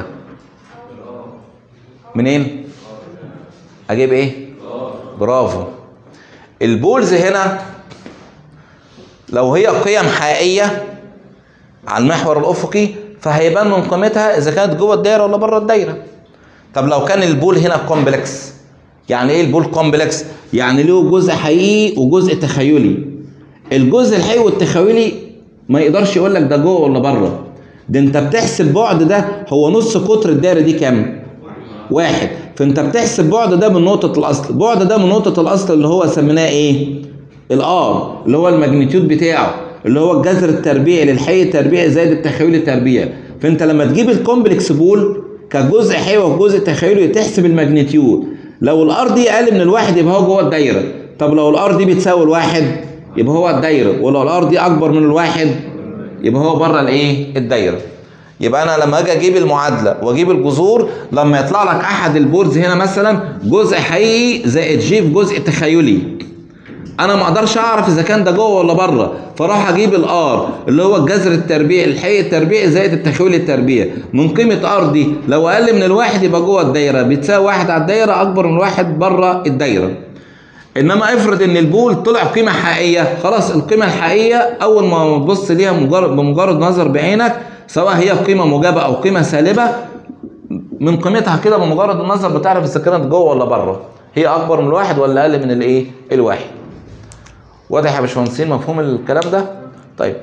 منين اجيب ايه برافو البولز هنا لو هي قيم حقيقيه على المحور الافقي فهيبان من قيمتها اذا كانت جوه الدايره ولا بره الدايره طب لو كان البول هنا كومبلكس يعني ايه البول كومبلكس يعني له جزء حقيقي وجزء تخيلي الجزء الحقيقي والتخيلي ما يقدرش يقول لك ده جوه ولا بره ده انت بتحسب بعد ده هو نص قطر الدايره دي كام واحد فانت بتحسب بعد ده من نقطه الاصل بعد ده من نقطه الاصل اللي هو سميناه ايه الار اللي هو الماجنتيود بتاعه اللي هو الجذر التربيعي للحي التربيعي زائد التخيلي التربيعي فانت لما تجيب الكومبلكس بول كجزء حي وجزء تخيلي تحسب الماجنتيود لو الار دي اقل من الواحد يبقى هو جوه الدايره طب لو الار دي بتساوي الواحد يبقى هو الدايره ولو الار دي اكبر من الواحد يبقى هو بره الايه الدايره يبقى انا لما اجي اجيب المعادله واجيب الجذور لما يطلع لك احد البورز هنا مثلا جزء حقيقي زائد جي في جزء تخيلي انا ما اقدرش اعرف اذا كان ده جوه ولا بره فراح اجيب الار اللي هو الجذر التربيعي الحقيقي التربيعي زائد التخيلي التربيعي من قيمه ار دي لو اقل من الواحد يبقى جوه الدايره بتساوي واحد على الدايره اكبر من واحد بره الدايره انما افرض ان البول طلع قيمه حقيقيه خلاص القيمه الحقيقيه اول ما تبص ليها مجرد بمجرد نظر بعينك سواء هي قيمه موجبه او قيمه سالبه من قيمتها كده بمجرد النظر بتعرف اذا كانت جوه ولا بره هي اكبر من الواحد ولا اقل من الايه الواحد واضح يا باشمهندسين مفهوم الكلام ده طيب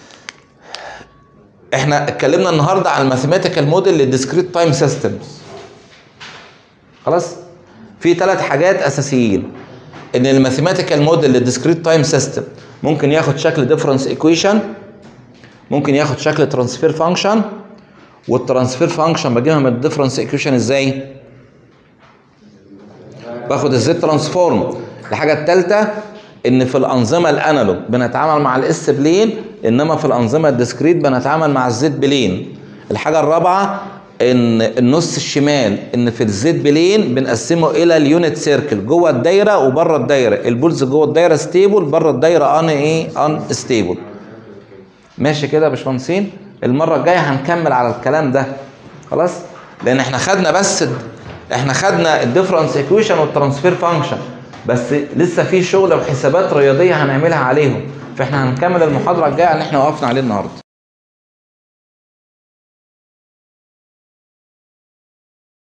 احنا اتكلمنا النهارده عن الماثيماتيكال موديل للديسكريت تايم سيستمز خلاص في ثلاث حاجات اساسيين ان الماثيماتيكال موديل للديسكريت تايم سيستم ممكن ياخد شكل ديفرنس ايكويشن ممكن ياخد شكل ترانسفير فانكشن والترانسفير فانكشن بجيبها من الديفرنس ايكويشن ازاي باخد الزد ترانسفورم الحاجه الثالثه ان في الانظمه الانالوج بنتعامل مع الاس بلين انما في الانظمه الديسكريت بنتعامل مع الزد بلين الحاجه الرابعه ان النص الشمال ان في الزد بلين بنقسمه الى اليونت سيركل جوه الدايره وبره الدايره البولز جوه الدايره ستيبل بره الدايره ان ايه ان ستيبل ماشي كده يا باشمهندسين المره الجايه هنكمل على الكلام ده خلاص لان احنا خدنا بس احنا خدنا الديفرنس ايكويشن والترانسفير فانكشن بس لسه في شغل وحسابات رياضيه هنعملها عليهم فاحنا هنكمل المحاضره الجايه اللي احنا وقفنا عليه النهارده